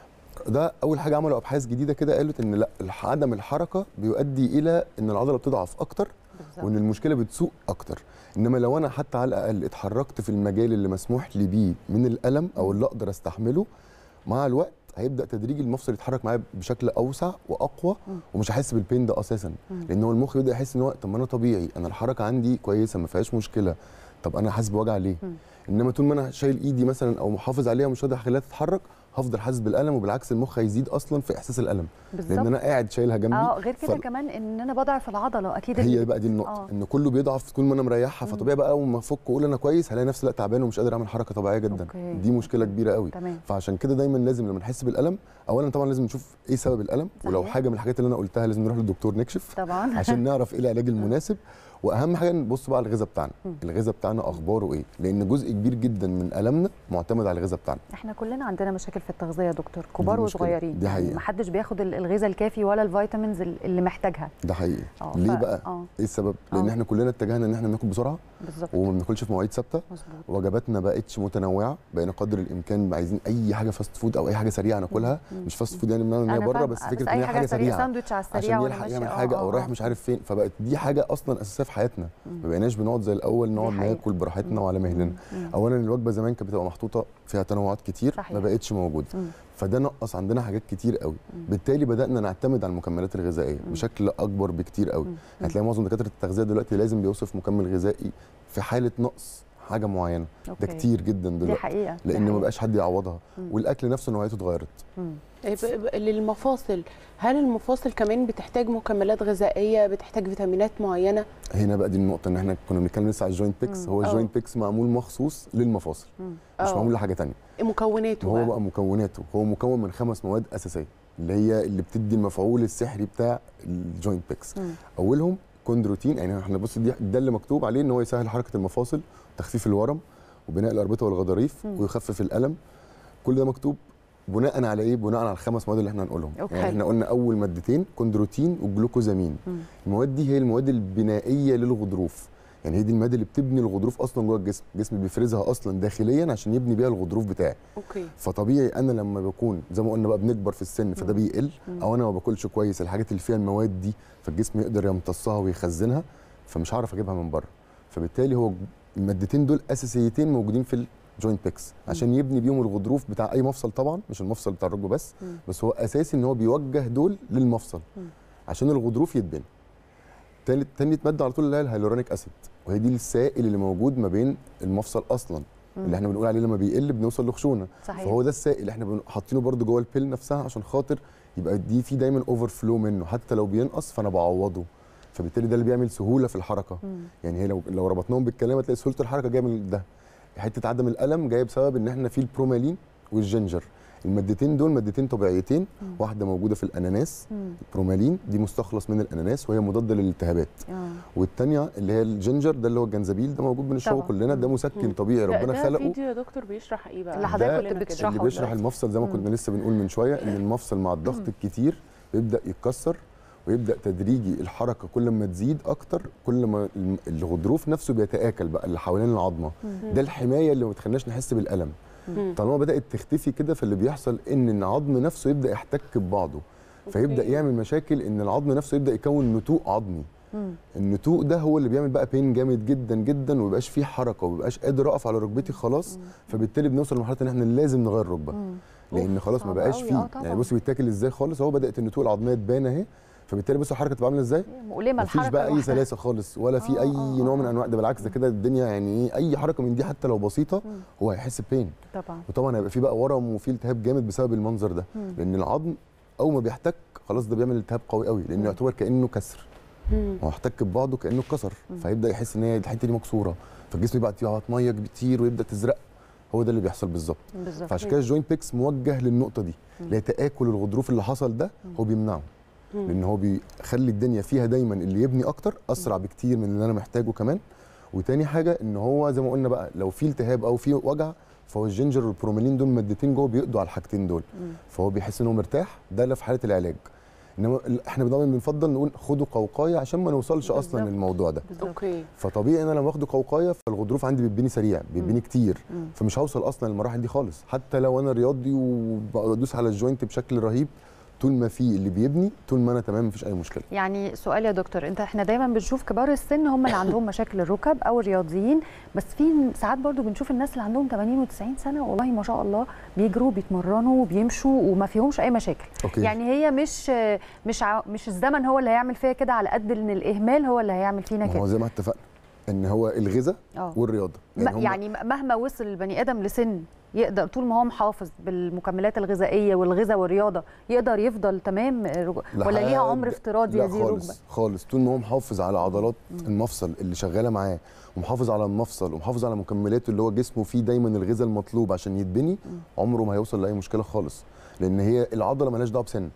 F: ده اول حاجه عملوا ابحاث جديده كده قالت ان لا الح- عدم الحركه بيؤدي الى ان العضله بتضعف اكتر
B: بالظبط
F: وان المشكله بتسوء اكتر انما لو انا حتى على الاقل اتحركت في المجال اللي مسموح لي بيه من الالم او اللي اقدر استحمله مع الوقت هيبدا تدريجي المفصل يتحرك معايا بشكل اوسع واقوى
B: مم.
F: ومش هحس بالبين ده اساسا
B: مم.
F: لان هو المخ يبدا يحس ان هو طب ما انا طبيعي انا الحركه عندي كويسه ما فيهاش مشكله طب انا حاسس بوجع ليه
B: مم.
F: انما طول ما انا شايل ايدي مثلا او محافظ عليها ومش راضي اخليها تتحرك هفضل حاسس بالالم وبالعكس المخ هيزيد اصلا في احساس الالم لان
B: بالظبط
F: انا قاعد شايلها جنبي
B: اه غير كده
F: ف-
B: كمان ان انا بضعف العضله اكيد
F: هي
B: اللي-
F: بقى دي النقطه
B: آه.
F: ان كله بيضعف طول ما انا مريحها
B: مم.
F: فطبيعي بقى اول ما افك واقول انا كويس هلاقي نفسي لا تعبان ومش قادر اعمل حركه طبيعيه جدا
B: أوكي.
F: دي مشكله كبيره قوي
B: تمام
F: فعشان كده دايما لازم لما نحس بالالم اولا طبعا لازم نشوف ايه سبب الالم ولو
B: صحيح.
F: حاجه من الحاجات اللي انا قلتها لازم نروح للدكتور نكشف
B: طبعا
F: عشان نعرف ايه العلاج المناسب واهم حاجه نبص بقى على الغذاء بتاعنا
B: مم.
F: الغذاء بتاعنا اخباره ايه لان جزء كبير جدا من المنا معتمد على الغذاء بتاعنا
B: احنا كلنا عندنا مشاكل في التغذيه يا دكتور كبار
F: دي مشكلة.
B: وصغيرين
F: دي حقيقة.
B: يعني محدش بياخد ال- الغذاء الكافي ولا الفيتامينز ال- اللي محتاجها
F: ده حقيقي
B: اه
F: ليه
B: ف-
F: بقى
B: اه
F: ايه السبب لان
B: آه.
F: احنا كلنا اتجهنا ان احنا بناكل بسرعه
B: بالظبط
F: وما بناكلش في مواعيد ثابته
B: مظبوط
F: وجباتنا بقتش متنوعه بقينا قدر الامكان عايزين اي حاجه فاست فود او اي حاجه سريعه ناكلها
B: مم.
F: مش فاست فود يعني بمعنى ان هي
B: أنا
F: بره
B: فاهمة،
F: بس فكره ان
B: أي
F: هي حاجه سريعه
B: ساندوتش على السريع
F: عشان
B: وأنا
F: يلحق
B: ماشية.
F: يعمل
B: آه،
F: حاجه
B: آه،
F: او رايح
B: آه.
F: مش عارف فين فبقت دي حاجه اصلا اساسيه في حياتنا
B: مم.
F: ما بقيناش بنقعد زي الاول نقعد
B: حقيقة.
F: ناكل براحتنا وعلى مهلنا
B: مم.
F: اولا الوجبه زمان كانت بتبقى محطوطه فيها تنوعات كتير
B: صحيح.
F: ما بقتش موجوده
B: مم.
F: فده نقص عندنا حاجات كتير قوي
B: مم.
F: بالتالي بدانا نعتمد على المكملات الغذائيه
B: مم.
F: بشكل اكبر بكتير قوي
B: مم.
F: هتلاقي معظم دكاتره التغذيه دلوقتي لازم بيوصف مكمل غذائي في حاله نقص حاجه معينه ده
B: أوكي.
F: كتير جدا
B: دي
F: دلوقتي
B: حقيقه دي
F: لان ما
B: حقيقة.
F: بقاش حد يعوضها
B: مم.
F: والاكل نفسه نوعيته اتغيرت
B: مم.
A: ب- ب- للمفاصل هل المفاصل كمان بتحتاج مكملات غذائيه بتحتاج فيتامينات معينه
F: هنا بقى دي النقطه ان احنا كنا بنتكلم لسه على الجوينت بيكس
B: مم.
F: هو
A: آه.
F: الجوينت بيكس معمول مخصوص للمفاصل
B: مم.
F: مش
A: آه.
F: معمول لحاجه تانية
A: مكوناته
F: هو
A: بقى.
F: بقى مكوناته هو مكون من خمس مواد اساسيه اللي هي اللي بتدي المفعول السحري بتاع الجوينت بيكس
B: مم.
F: اولهم كوندروتين يعني احنا بص دي ده اللي مكتوب عليه ان هو يسهل حركه المفاصل تخفيف الورم وبناء الاربطه والغضاريف
B: مم.
F: ويخفف الالم كل ده مكتوب بناء على ايه بناء على الخمس مواد اللي احنا هنقولهم
B: أوكي.
F: يعني احنا قلنا اول مادتين كوندروتين والجلوكوزامين
B: مم.
F: المواد دي هي المواد البنائيه للغضروف يعني هي دي المواد اللي بتبني الغضروف اصلا جوه الجسم الجسم بيفرزها اصلا داخليا عشان يبني بيها الغضروف بتاعي
A: اوكي
F: فطبيعي انا لما بكون زي ما قلنا بقى بنكبر في السن فده
B: مم.
F: بيقل
B: مم.
F: او انا ما باكلش كويس الحاجات اللي فيها المواد دي فالجسم يقدر يمتصها ويخزنها فمش هعرف اجيبها من بره فبالتالي هو المادتين دول اساسيتين موجودين في الجوينت بيكس عشان يبني بيهم الغضروف بتاع اي مفصل طبعا مش المفصل بتاع الركبه بس
B: مم.
F: بس هو اساسي ان هو بيوجه دول للمفصل
B: مم.
F: عشان الغضروف يتبني تالت تاني ماده على طول اللي هي الهيلورونيك اسيد وهي دي السائل اللي موجود ما بين المفصل اصلا اللي احنا بنقول عليه لما بيقل بنوصل لخشونه
B: صحيح
F: فهو ده السائل احنا بن- حاطينه برده جوه البيل نفسها عشان خاطر يبقى دي في دايما اوفر فلو منه حتى لو بينقص فانا بعوضه فبالتالي ده اللي بيعمل سهوله في الحركه
B: مم.
F: يعني هي لو لو ربطناهم بالكلام هتلاقي سهوله الحركه جايه من ده حته عدم الالم جايه بسبب ان احنا في البرومالين والجنجر المادتين دول مادتين طبيعيتين
B: مم.
F: واحده موجوده في الاناناس
B: مم.
F: البرومالين دي مستخلص من الاناناس وهي مضاده للالتهابات
B: آه.
F: والثانيه اللي هي الجنجر ده اللي هو الجنزبيل ده موجود بنشربه
B: طبعاً.
F: كلنا ده
A: مم.
F: مسكن طبيعي ربنا
A: ده
F: خلقه
A: فيديو يا دكتور بيشرح ايه بقى
B: اللي حضرتك
F: ده
B: كنت
A: كلنا كده.
B: بتشرحه
F: اللي بيشرح
B: دلوقتي.
F: المفصل زي ما
B: مم.
F: كنا لسه بنقول من شويه ان المفصل مع الضغط
B: مم.
F: الكتير بيبدا يتكسر ويبدا تدريجي الحركه كل ما تزيد اكتر كل ما الم- الغضروف نفسه بيتاكل بقى اللي حوالين العظمه
B: مم.
F: ده الحمايه اللي ما بتخليناش نحس بالالم
A: مم.
F: طالما بدات تختفي كده فاللي بيحصل ان العظم نفسه يبدا يحتك ببعضه فيبدا
A: أوكي.
F: يعمل مشاكل ان العظم نفسه يبدا يكون نتوء عظمي
B: مم.
F: النتوء ده هو اللي بيعمل بقى بين جامد جدا جدا ومبقاش فيه حركه ومبقاش قادر اقف على ركبتي خلاص فبالتالي بنوصل لمرحله ان احنا لازم نغير الركبه
B: مم.
F: لان خلاص ما
B: صعب
F: بقاش
B: أوي.
F: فيه
B: آه طبعاً.
F: يعني بص بيتاكل ازاي خالص اهو بدات النتوء العظميه تبان اهي فبالتالي بص الحركه تبقى عامله ازاي
B: مؤلمه
F: مفيش
B: الحركه
F: بقى اي
B: لوحدها.
F: سلاسه خالص ولا في
B: آه،
F: اي
B: آه،
F: نوع
B: آه.
F: من انواع ده بالعكس ده كده الدنيا يعني ايه اي حركه من دي حتى لو بسيطه
B: مم.
F: هو هيحس ببين
B: طبعا
F: وطبعا هيبقى في بقى ورم وفي التهاب جامد بسبب المنظر ده
B: مم.
F: لان العظم اول ما بيحتك خلاص ده بيعمل التهاب قوي قوي لانه
B: مم.
F: يعتبر كانه كسر
A: مم.
F: هو احتك ببعضه كانه اتكسر
B: مم.
F: فيبدا يحس ان هي الحته دي مكسوره فالجسم يبقى يبعت ميه كتير ويبدا تزرق هو ده اللي بيحصل بالظبط
B: بالظبط
F: فعشان كده الجوينت بيكس موجه للنقطه دي
B: مم.
F: اللي هي تاكل الغضروف اللي حصل ده هو بيمنعه
A: مم.
F: لان هو بيخلي الدنيا فيها دايما اللي يبني اكتر اسرع بكتير من اللي انا محتاجه كمان وتاني حاجه ان هو زي ما قلنا بقى لو في التهاب او في وجع فهو الجينجر والبرومالين دول مادتين جوه بيقضوا على الحاجتين دول
B: مم.
F: فهو بيحس ان هو مرتاح ده اللي في حاله العلاج انما ال- احنا دايما بنفضل نقول خدوا قوقايه عشان ما نوصلش اصلا
B: بالظبط.
F: للموضوع ده
B: بالظبط
A: اوكي
F: فطبيعي ان انا لما باخده قوقايه فالغضروف عندي بيتبني سريع بيتبني كتير
B: مم.
F: فمش هوصل اصلا للمراحل دي خالص حتى لو انا رياضي وبدوس على الجوينت بشكل رهيب طول ما في اللي بيبني طول ما انا تمام مفيش اي مشكله
B: يعني سؤال يا دكتور انت احنا دايما بنشوف كبار السن هم اللي عندهم مشاكل الركب او الرياضيين بس في ساعات برضو بنشوف الناس اللي عندهم 80 و90 سنه والله ما شاء الله بيجروا بيتمرنوا وبيمشوا وما فيهمش اي مشاكل
F: اوكي
B: يعني هي مش مش ع- مش الزمن هو اللي هيعمل فيها كده على قد ان الاهمال هو اللي هيعمل فينا
F: ما هو
B: كده
F: زي ما اتفقنا ان هو الغذاء
B: اه
F: والرياضه
B: يعني,
F: هم-
B: يعني مهما وصل البني ادم لسن يقدر طول ما هو محافظ بالمكملات الغذائيه والغذاء والرياضه يقدر يفضل تمام رج- ولا ليها
F: لحد-
B: عمر افتراضي
F: لا
B: هذه الركبه
F: خالص خالص طول ما هو محافظ على عضلات المفصل اللي شغاله معاه ومحافظ على المفصل ومحافظ على مكملاته اللي هو جسمه فيه دايما الغذاء المطلوب عشان يتبني عمره ما هيوصل لاي مشكله خالص لان هي العضله مالهاش دعوه بسن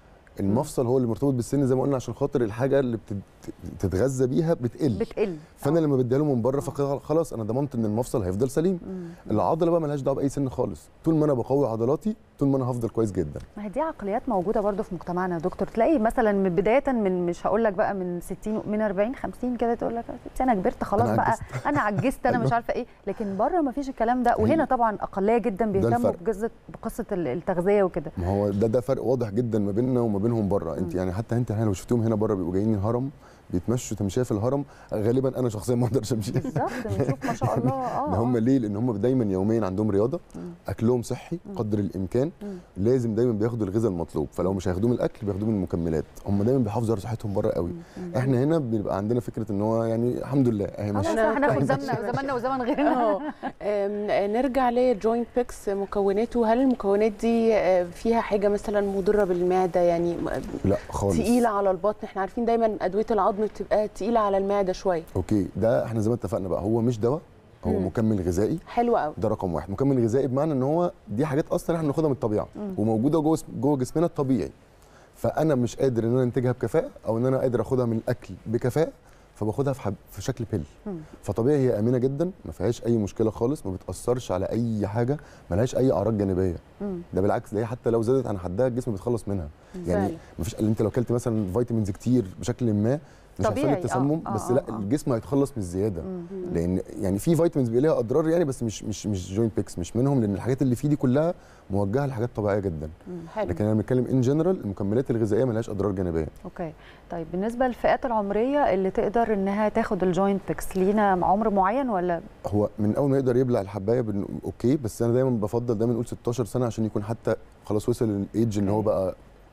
F: المفصل هو اللي مرتبط بالسن زي ما قلنا عشان خاطر الحاجه اللي بتت- بتتغذى بيها بتقل
B: بتقل
F: فانا
B: آه.
F: لما بديها له من بره فخلاص انا ضمنت ان المفصل هيفضل سليم
B: مم.
F: العضله بقى مالهاش دعوه باي سن خالص طول ما انا بقوي عضلاتي طول ما انا هفضل كويس جدا
B: ما هي دي عقليات موجوده برضو في مجتمعنا يا دكتور تلاقي مثلا من بدايه من مش هقول لك بقى من 60 من 40 50 كده تقول لك انا كبرت خلاص
F: أنا
B: بقى
F: عجزت.
B: انا عجزت انا مش عارفه ايه لكن بره ما فيش الكلام ده وهنا طبعا اقليه جدا بيهتموا
F: الفرق.
B: بقصه بقصه ال- التغذيه وكده
F: ما هو ده ده فرق واضح جدا ما بيننا وما بينهم بره انت يعني حتى انت هنا لو شفتهم هنا بره بيبقوا جايين الهرم بيتمشوا تمشيه في الهرم غالبا انا شخصيا ما اقدرش امشي
B: بالظبط بنشوف ما شاء الله اه
F: ان هم
B: آه.
F: ليه لان هم دايما يوميا عندهم رياضه
B: مم.
F: اكلهم صحي قدر الامكان
B: مم.
F: لازم دايما بياخدوا الغذاء المطلوب فلو مش هياخدوه من الاكل بياخدوه من المكملات هم دايما بيحافظوا على صحتهم بره قوي
B: مم.
F: احنا هنا بيبقى عندنا فكره ان هو يعني الحمد لله اهي
B: خلاص
F: ماشيه
B: احنا
A: كويس.
B: زماننا زماننا وزمن غيرنا
A: اه أم، نرجع لجوينت بيكس مكوناته هل المكونات دي آه، فيها حاجه مثلا مضره بالمعده يعني م-
F: لا خالص
A: تقيله على البطن احنا عارفين دايما ادويه العظم بتبقى تقيله على المعده شويه
F: اوكي ده احنا زي ما اتفقنا بقى هو مش دواء هو
A: مم.
F: مكمل غذائي
A: حلوه قوي
F: ده رقم واحد مكمل غذائي بمعنى ان هو دي حاجات اصلا احنا بناخدها من الطبيعه
B: مم.
F: وموجوده جوه جوه جسمنا الطبيعي فانا مش قادر ان انا انتجها بكفاءه او ان انا قادر اخدها من الاكل بكفاءه فباخدها في, حب في شكل بيل
B: مم.
F: فطبيعي هي امنه جدا ما فيهاش اي مشكله خالص ما بتاثرش على اي حاجه ما لهاش اي اعراض جانبيه
B: مم.
F: ده بالعكس ده هي حتى لو زادت عن حدها الجسم بيتخلص منها يعني
A: فعلا.
F: ما فيش انت لو اكلت مثلا فيتامينز كتير بشكل ما مش هيحصل
B: طبيعي،
F: لك تسمم
B: آه، آه،
F: بس لا
B: آه.
F: الجسم هيتخلص من الزياده
B: مم.
F: لان يعني في فيتامينز بيبقى ليها اضرار يعني بس مش مش مش جوينت بيكس مش منهم لان الحاجات اللي فيه دي كلها موجهه لحاجات طبيعيه جدا
A: حلو
F: لكن انا بنتكلم ان جنرال المكملات الغذائيه ملهاش اضرار جانبيه
B: اوكي طيب بالنسبه للفئات العمريه اللي تقدر انها تاخد الجوينت بيكس لينا عمر معين ولا
F: هو من اول ما يقدر يبلع الحبايه بن... اوكي بس انا دايما بفضل دايما نقول 16 سنه عشان يكون حتى خلاص وصل للايدج ان هو
B: أوكي.
F: بقى كبير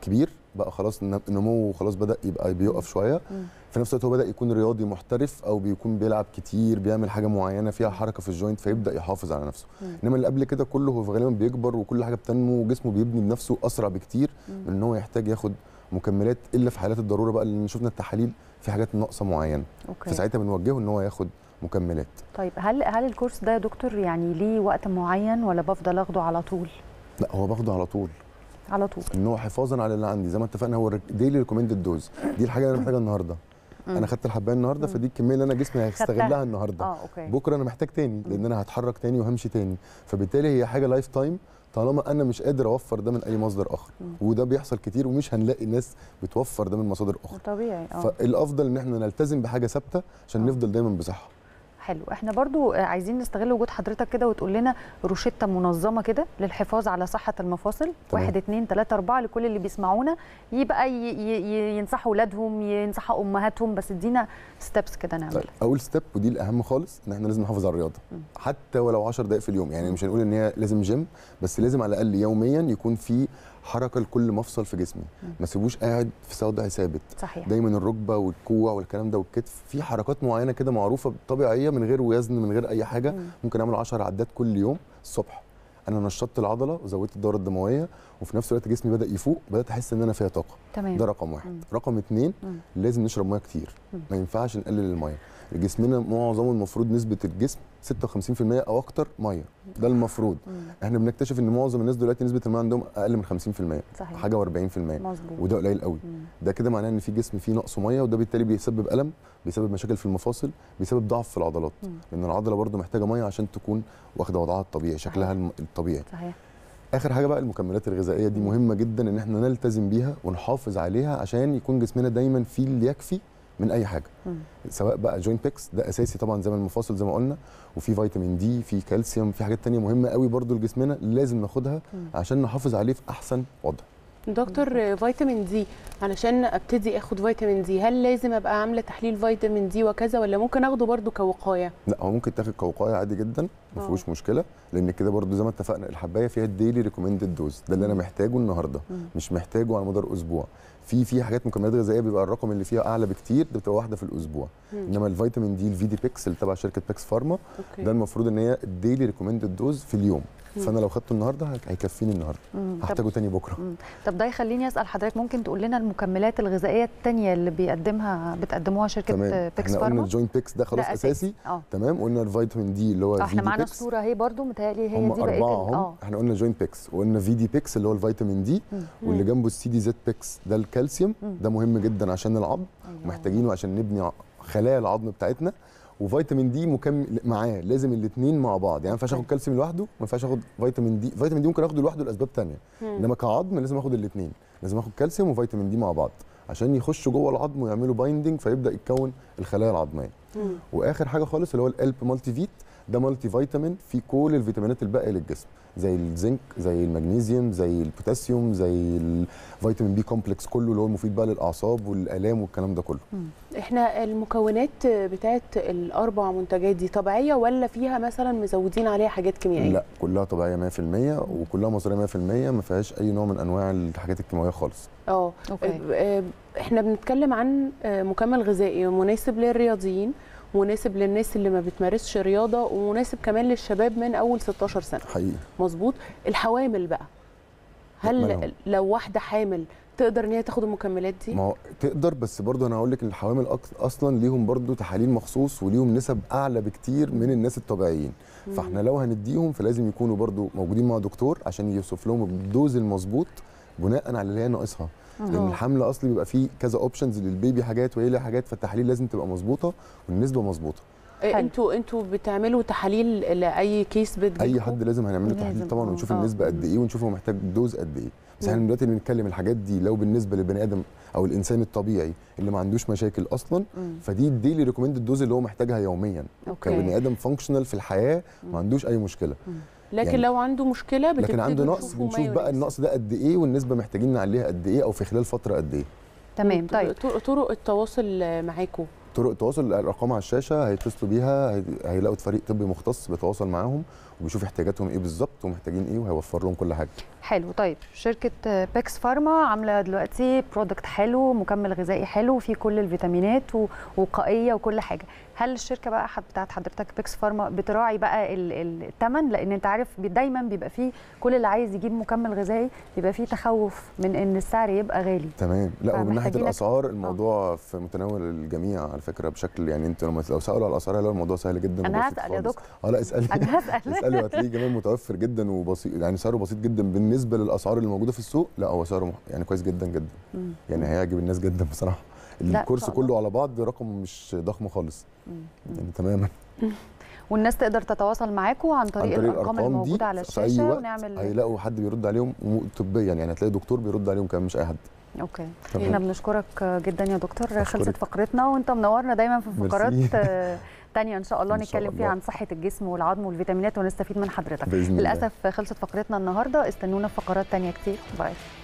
F: بقى خلاص الن- نموه خلاص بدا يبقى بيقف شويه
B: مم.
F: في نفس الوقت هو بدا يكون رياضي محترف او بيكون بيلعب كتير بيعمل حاجه معينه فيها حركه في الجوينت فيبدا يحافظ على نفسه
B: مم.
F: انما اللي قبل كده كله هو غالبا بيكبر وكل حاجه بتنمو وجسمه بيبني بنفسه اسرع بكتير من ان هو يحتاج ياخد مكملات الا في حالات الضروره بقى اللي شفنا التحاليل في حاجات ناقصه معينه
B: اوكي
F: فساعتها بنوجهه ان هو ياخد مكملات
B: طيب هل هل الكورس ده يا دكتور يعني ليه وقت معين ولا بفضل اخده على طول
F: لا هو باخده على طول
B: على طول
F: ان هو حفاظا على اللي عندي زي ما اتفقنا هو ديلي ريكومندد دوز دي الحاجه اللي انا محتاجها النهارده انا خدت الحبايه النهارده فدي الكميه اللي انا جسمي هيستغلها
B: خدتها.
F: النهارده
B: اه اوكي
F: بكره انا محتاج تاني لان انا هتحرك تاني وهمشي تاني فبالتالي هي حاجه لايف تايم طالما انا مش قادر اوفر ده من اي مصدر اخر وده بيحصل كتير ومش هنلاقي ناس بتوفر ده من مصادر اخرى
B: طبيعي اه
F: فالافضل ان احنا نلتزم بحاجه ثابته عشان
B: آه.
F: نفضل دايما بصحه
B: حلو احنا برضو آه، عايزين نستغل وجود حضرتك كده وتقول لنا روشته منظمه كده للحفاظ على صحه المفاصل
F: تمام.
B: واحد اتنين تلاته اربعه لكل اللي بيسمعونا يبقى ي- ي- ي- ينصحوا اولادهم ينصحوا امهاتهم بس ادينا ستيبس كده
F: طيب
B: نعمل
F: اول ستيب ودي الاهم خالص ان احنا لازم نحافظ على الرياضه حتى ولو 10 دقائق في اليوم يعني مش هنقول ان هي لازم جيم بس لازم على الاقل يوميا يكون في حركه لكل مفصل في جسمي ما سيبوش قاعد في وضع ثابت
B: صحيح
F: دايما الركبه والكوع والكلام ده والكتف في حركات معينه كده معروفه طبيعيه من غير وزن من غير اي حاجه
B: مم.
F: ممكن اعمل 10 عدات كل يوم الصبح انا نشطت العضله وزودت الدوره الدمويه وفي نفس الوقت جسمي بدا يفوق بدات احس ان انا فيها طاقه
B: تمام
F: ده رقم واحد
B: مم.
F: رقم اتنين
B: مم.
F: لازم نشرب ميه كتير
B: مم.
F: ما ينفعش نقلل الميه جسمنا معظمه المفروض نسبه الجسم 56% او اكتر ميه ده المفروض
B: مم.
F: احنا بنكتشف ان معظم الناس دلوقتي نسبه الميه عندهم اقل من 50%
B: صحيح
F: حاجه و40%
B: مظبوط
F: وده قليل قوي
B: مم.
F: ده كده معناه ان في جسم فيه نقص ميه وده بالتالي بيسبب الم بيسبب مشاكل في المفاصل بيسبب ضعف في العضلات
B: مم.
F: لان العضله برضو محتاجه ميه عشان تكون واخده وضعها الطبيعي شكلها الم- الطبيعي
B: صحيح
F: اخر حاجه بقى المكملات الغذائيه دي مهمه جدا ان احنا نلتزم بيها ونحافظ عليها عشان يكون جسمنا دايما فيه اللي يكفي من اي حاجه
B: مم.
F: سواء بقى جوينت بيكس ده اساسي طبعا زي ما المفاصل زي ما قلنا وفي فيتامين دي في كالسيوم في حاجات تانية مهمه قوي برضو لجسمنا لازم ناخدها
B: مم.
F: عشان نحافظ عليه في احسن وضع
A: دكتور فيتامين دي علشان ابتدي اخد فيتامين دي هل لازم ابقى عامله تحليل فيتامين دي وكذا ولا ممكن اخده برضو كوقايه
F: لا هو ممكن تاخد كوقايه عادي جدا ما
A: آه.
F: فيهوش مشكله لان كده برضو زي ما اتفقنا الحبايه فيها الديلي ريكومندد دوز ده اللي انا محتاجه النهارده
B: مم.
F: مش محتاجه على مدار اسبوع في في حاجات مكملات غذائيه بيبقى الرقم اللي فيها اعلى بكتير ده بتبقى واحده في الاسبوع
A: مم.
F: انما الفيتامين دي الفي دي بيكس اللي تبع شركه بيكس فارما
A: اوكي
F: ده المفروض ان هي الديلي ريكومندد دوز في اليوم
A: مم.
F: فانا لو خدته النهارده هي- هيكفيني النهارده
B: مم. طب
F: هحتاجه تاني بكره
B: مم. طب ده يخليني اسال حضرتك ممكن تقول لنا المكملات الغذائيه الثانيه اللي بيقدمها بتقدموها شركه
F: تمام
B: بيكس
F: احنا قلنا
B: فارما
F: الجوينت بيكس ده خلاص
B: ده
F: اساسي
B: اه
F: تمام قلنا الفيتامين دي اللي هو
B: آه،
F: في
B: احنا
F: دي
B: معانا
F: بيكس
B: الصوره اهي برضو متهيألي هي
F: هم
B: دي بقيه
F: أربعة
B: ال-
F: هم
B: اه
F: احنا قلنا جوينت بيكس وقلنا في دي بيكس اللي هو الفيتامين دي
B: مم.
F: واللي جنبه السي دي زد بيكس ده الكالسيوم
B: مم.
F: ده مهم جدا عشان العظم
B: أيوة.
F: محتاجينه عشان نبني ع- خلايا العظم بتاعتنا وفيتامين دي مكمل معاه لازم الاثنين مع بعض يعني ما ينفعش اخد كالسيوم لوحده ما ينفعش اخد فيتامين دي فيتامين دي ممكن اخده لوحده لاسباب تانية انما كعظم لازم اخد الاثنين لازم اخد كالسيوم وفيتامين دي مع بعض عشان يخشوا جوه العظم ويعملوا بايندنج فيبدا يتكون الخلايا العظميه
A: مم.
F: واخر حاجه خالص اللي هو الالب مالتي فيت ده مالتي فيتامين فيه كل الفيتامينات الباقيه للجسم زي الزنك زي المغنيسيوم زي البوتاسيوم زي الفيتامين بي كومبلكس كله اللي هو المفيد بقى للاعصاب والالام والكلام ده كله
A: احنا المكونات بتاعت الاربع منتجات دي طبيعيه ولا فيها مثلا مزودين عليها حاجات كيميائيه
F: لا كلها طبيعيه 100% وكلها مصريه 100% ما فيهاش اي نوع من انواع الحاجات الكيماويه خالص
A: اه
B: اوكي
A: آه، احنا بنتكلم عن آه، مكمل غذائي مناسب للرياضيين مناسب للناس اللي ما بتمارسش رياضه ومناسب كمان للشباب من اول 16 سنه
F: حقيقي
A: مظبوط الحوامل بقى
F: مالهم؟
A: هل لو واحده حامل تقدر ان هي تاخد المكملات دي
F: ما هو تقدر بس برضه انا هقول لك ان الحوامل أك- اصلا ليهم برضه تحاليل مخصوص وليهم نسب اعلى بكتير من الناس الطبيعيين فاحنا لو هنديهم فلازم يكونوا برضه موجودين مع دكتور عشان يوصف لهم الدوز المظبوط بناء على اللي هي ناقصها لان
A: آه.
F: الحمل اصلي بيبقى فيه كذا اوبشنز للبيبي حاجات وهي لها حاجات فالتحاليل لازم تبقى مظبوطه والنسبه مظبوطه
A: آه،
B: حلو.
A: انتوا انتوا بتعملوا تحاليل لاي كيس بتجيلكم
F: اي حد لازم هنعمل له
B: لازم،
F: تحليل طبعا
B: آه.
F: ونشوف
A: آه.
F: النسبه قد ايه ونشوف هو محتاج دوز قد ايه بس احنا
A: مم.
F: دلوقتي بنتكلم الحاجات دي لو بالنسبه للبني ادم او الانسان الطبيعي اللي ما عندوش مشاكل اصلا
B: مم.
F: فدي الديلي ريكومندد دوز اللي هو محتاجها يوميا
B: اوكي
F: كبني ادم فانكشنال في الحياه ما عندوش اي مشكله
A: لكن
F: يعني-
A: لو عنده مشكله
F: لكن
A: بتبتدوا
F: عنده نقص
A: تشوفوا ما
F: بنشوف بقى
A: يناسب.
F: النقص ده قد ايه والنسبه محتاجين نعليها قد ايه او في خلال فتره قد ايه
B: تمام طيب
A: طرق- طرق التواصل معاكم
F: طرق التواصل الارقام على الشاشه هيتصلوا بيها هي- هيلاقوا فريق طبي مختص بيتواصل معاهم وبيشوف احتياجاتهم ايه بالظبط ومحتاجين ايه وهيوفر لهم كل حاجه
G: حلو طيب شركة بيكس فارما عاملة دلوقتي برودكت حلو مكمل غذائي حلو فيه كل الفيتامينات ووقائية وكل حاجة هل الشركة بقى حد- بتاعت حضرتك بيكس فارما بتراعي بقى ال- ال- الثمن لأن أنت عارف بي- دايما بيبقى فيه كل اللي عايز يجيب مكمل غذائي بيبقى فيه تخوف من إن السعر يبقى غالي
F: تمام لا ومن ناحيه
G: فمحتاجينك-
F: الاسعار الموضوع في متناول الجميع على فكره بشكل يعني انت لما لو سالوا على الاسعار هيلاقوا الموضوع سهل جدا
G: أنا
F: وبسيط
G: هسأل يا
F: خالص.
G: دكتور
F: اه لا اسالي
G: أنا هسأل
F: اسالي وهتلاقيه كمان متوفر جدا وبسيط يعني سعره بسيط جدا بالنسبه للاسعار اللي موجوده في السوق لا هو سعره مح- يعني كويس جدا جدا
G: مم.
F: يعني هيعجب الناس جدا بصراحه
G: لا، إن
F: الكورس
G: شاء الله.
F: كله على بعض رقم مش ضخم خالص
G: مم.
F: يعني تماما
G: والناس تقدر تتواصل معاكم عن طريق,
F: طريق
G: الأرقام
F: الأرقام دي
G: الموجودة على
F: في أي
G: الشاشة
F: وقت
G: ونعمل
F: هيلاقوا حد بيرد عليهم و- طبيا يعني هتلاقي دكتور بيرد عليهم كمان مش اي حد
G: اوكي
F: تمام.
G: احنا بنشكرك جدا يا دكتور
F: أشكرك.
G: خلصت فقرتنا وانت منورنا دايما في
F: ميرسي.
G: فقرات آه، تانية ان شاء الله
F: إن شاء
G: نتكلم فيها
F: الله.
G: عن صحة الجسم والعظم والفيتامينات ونستفيد من حضرتك
F: باذن الله
G: للأسف خلصت فقرتنا النهاردة استنونا في فقرات تانية كتير باي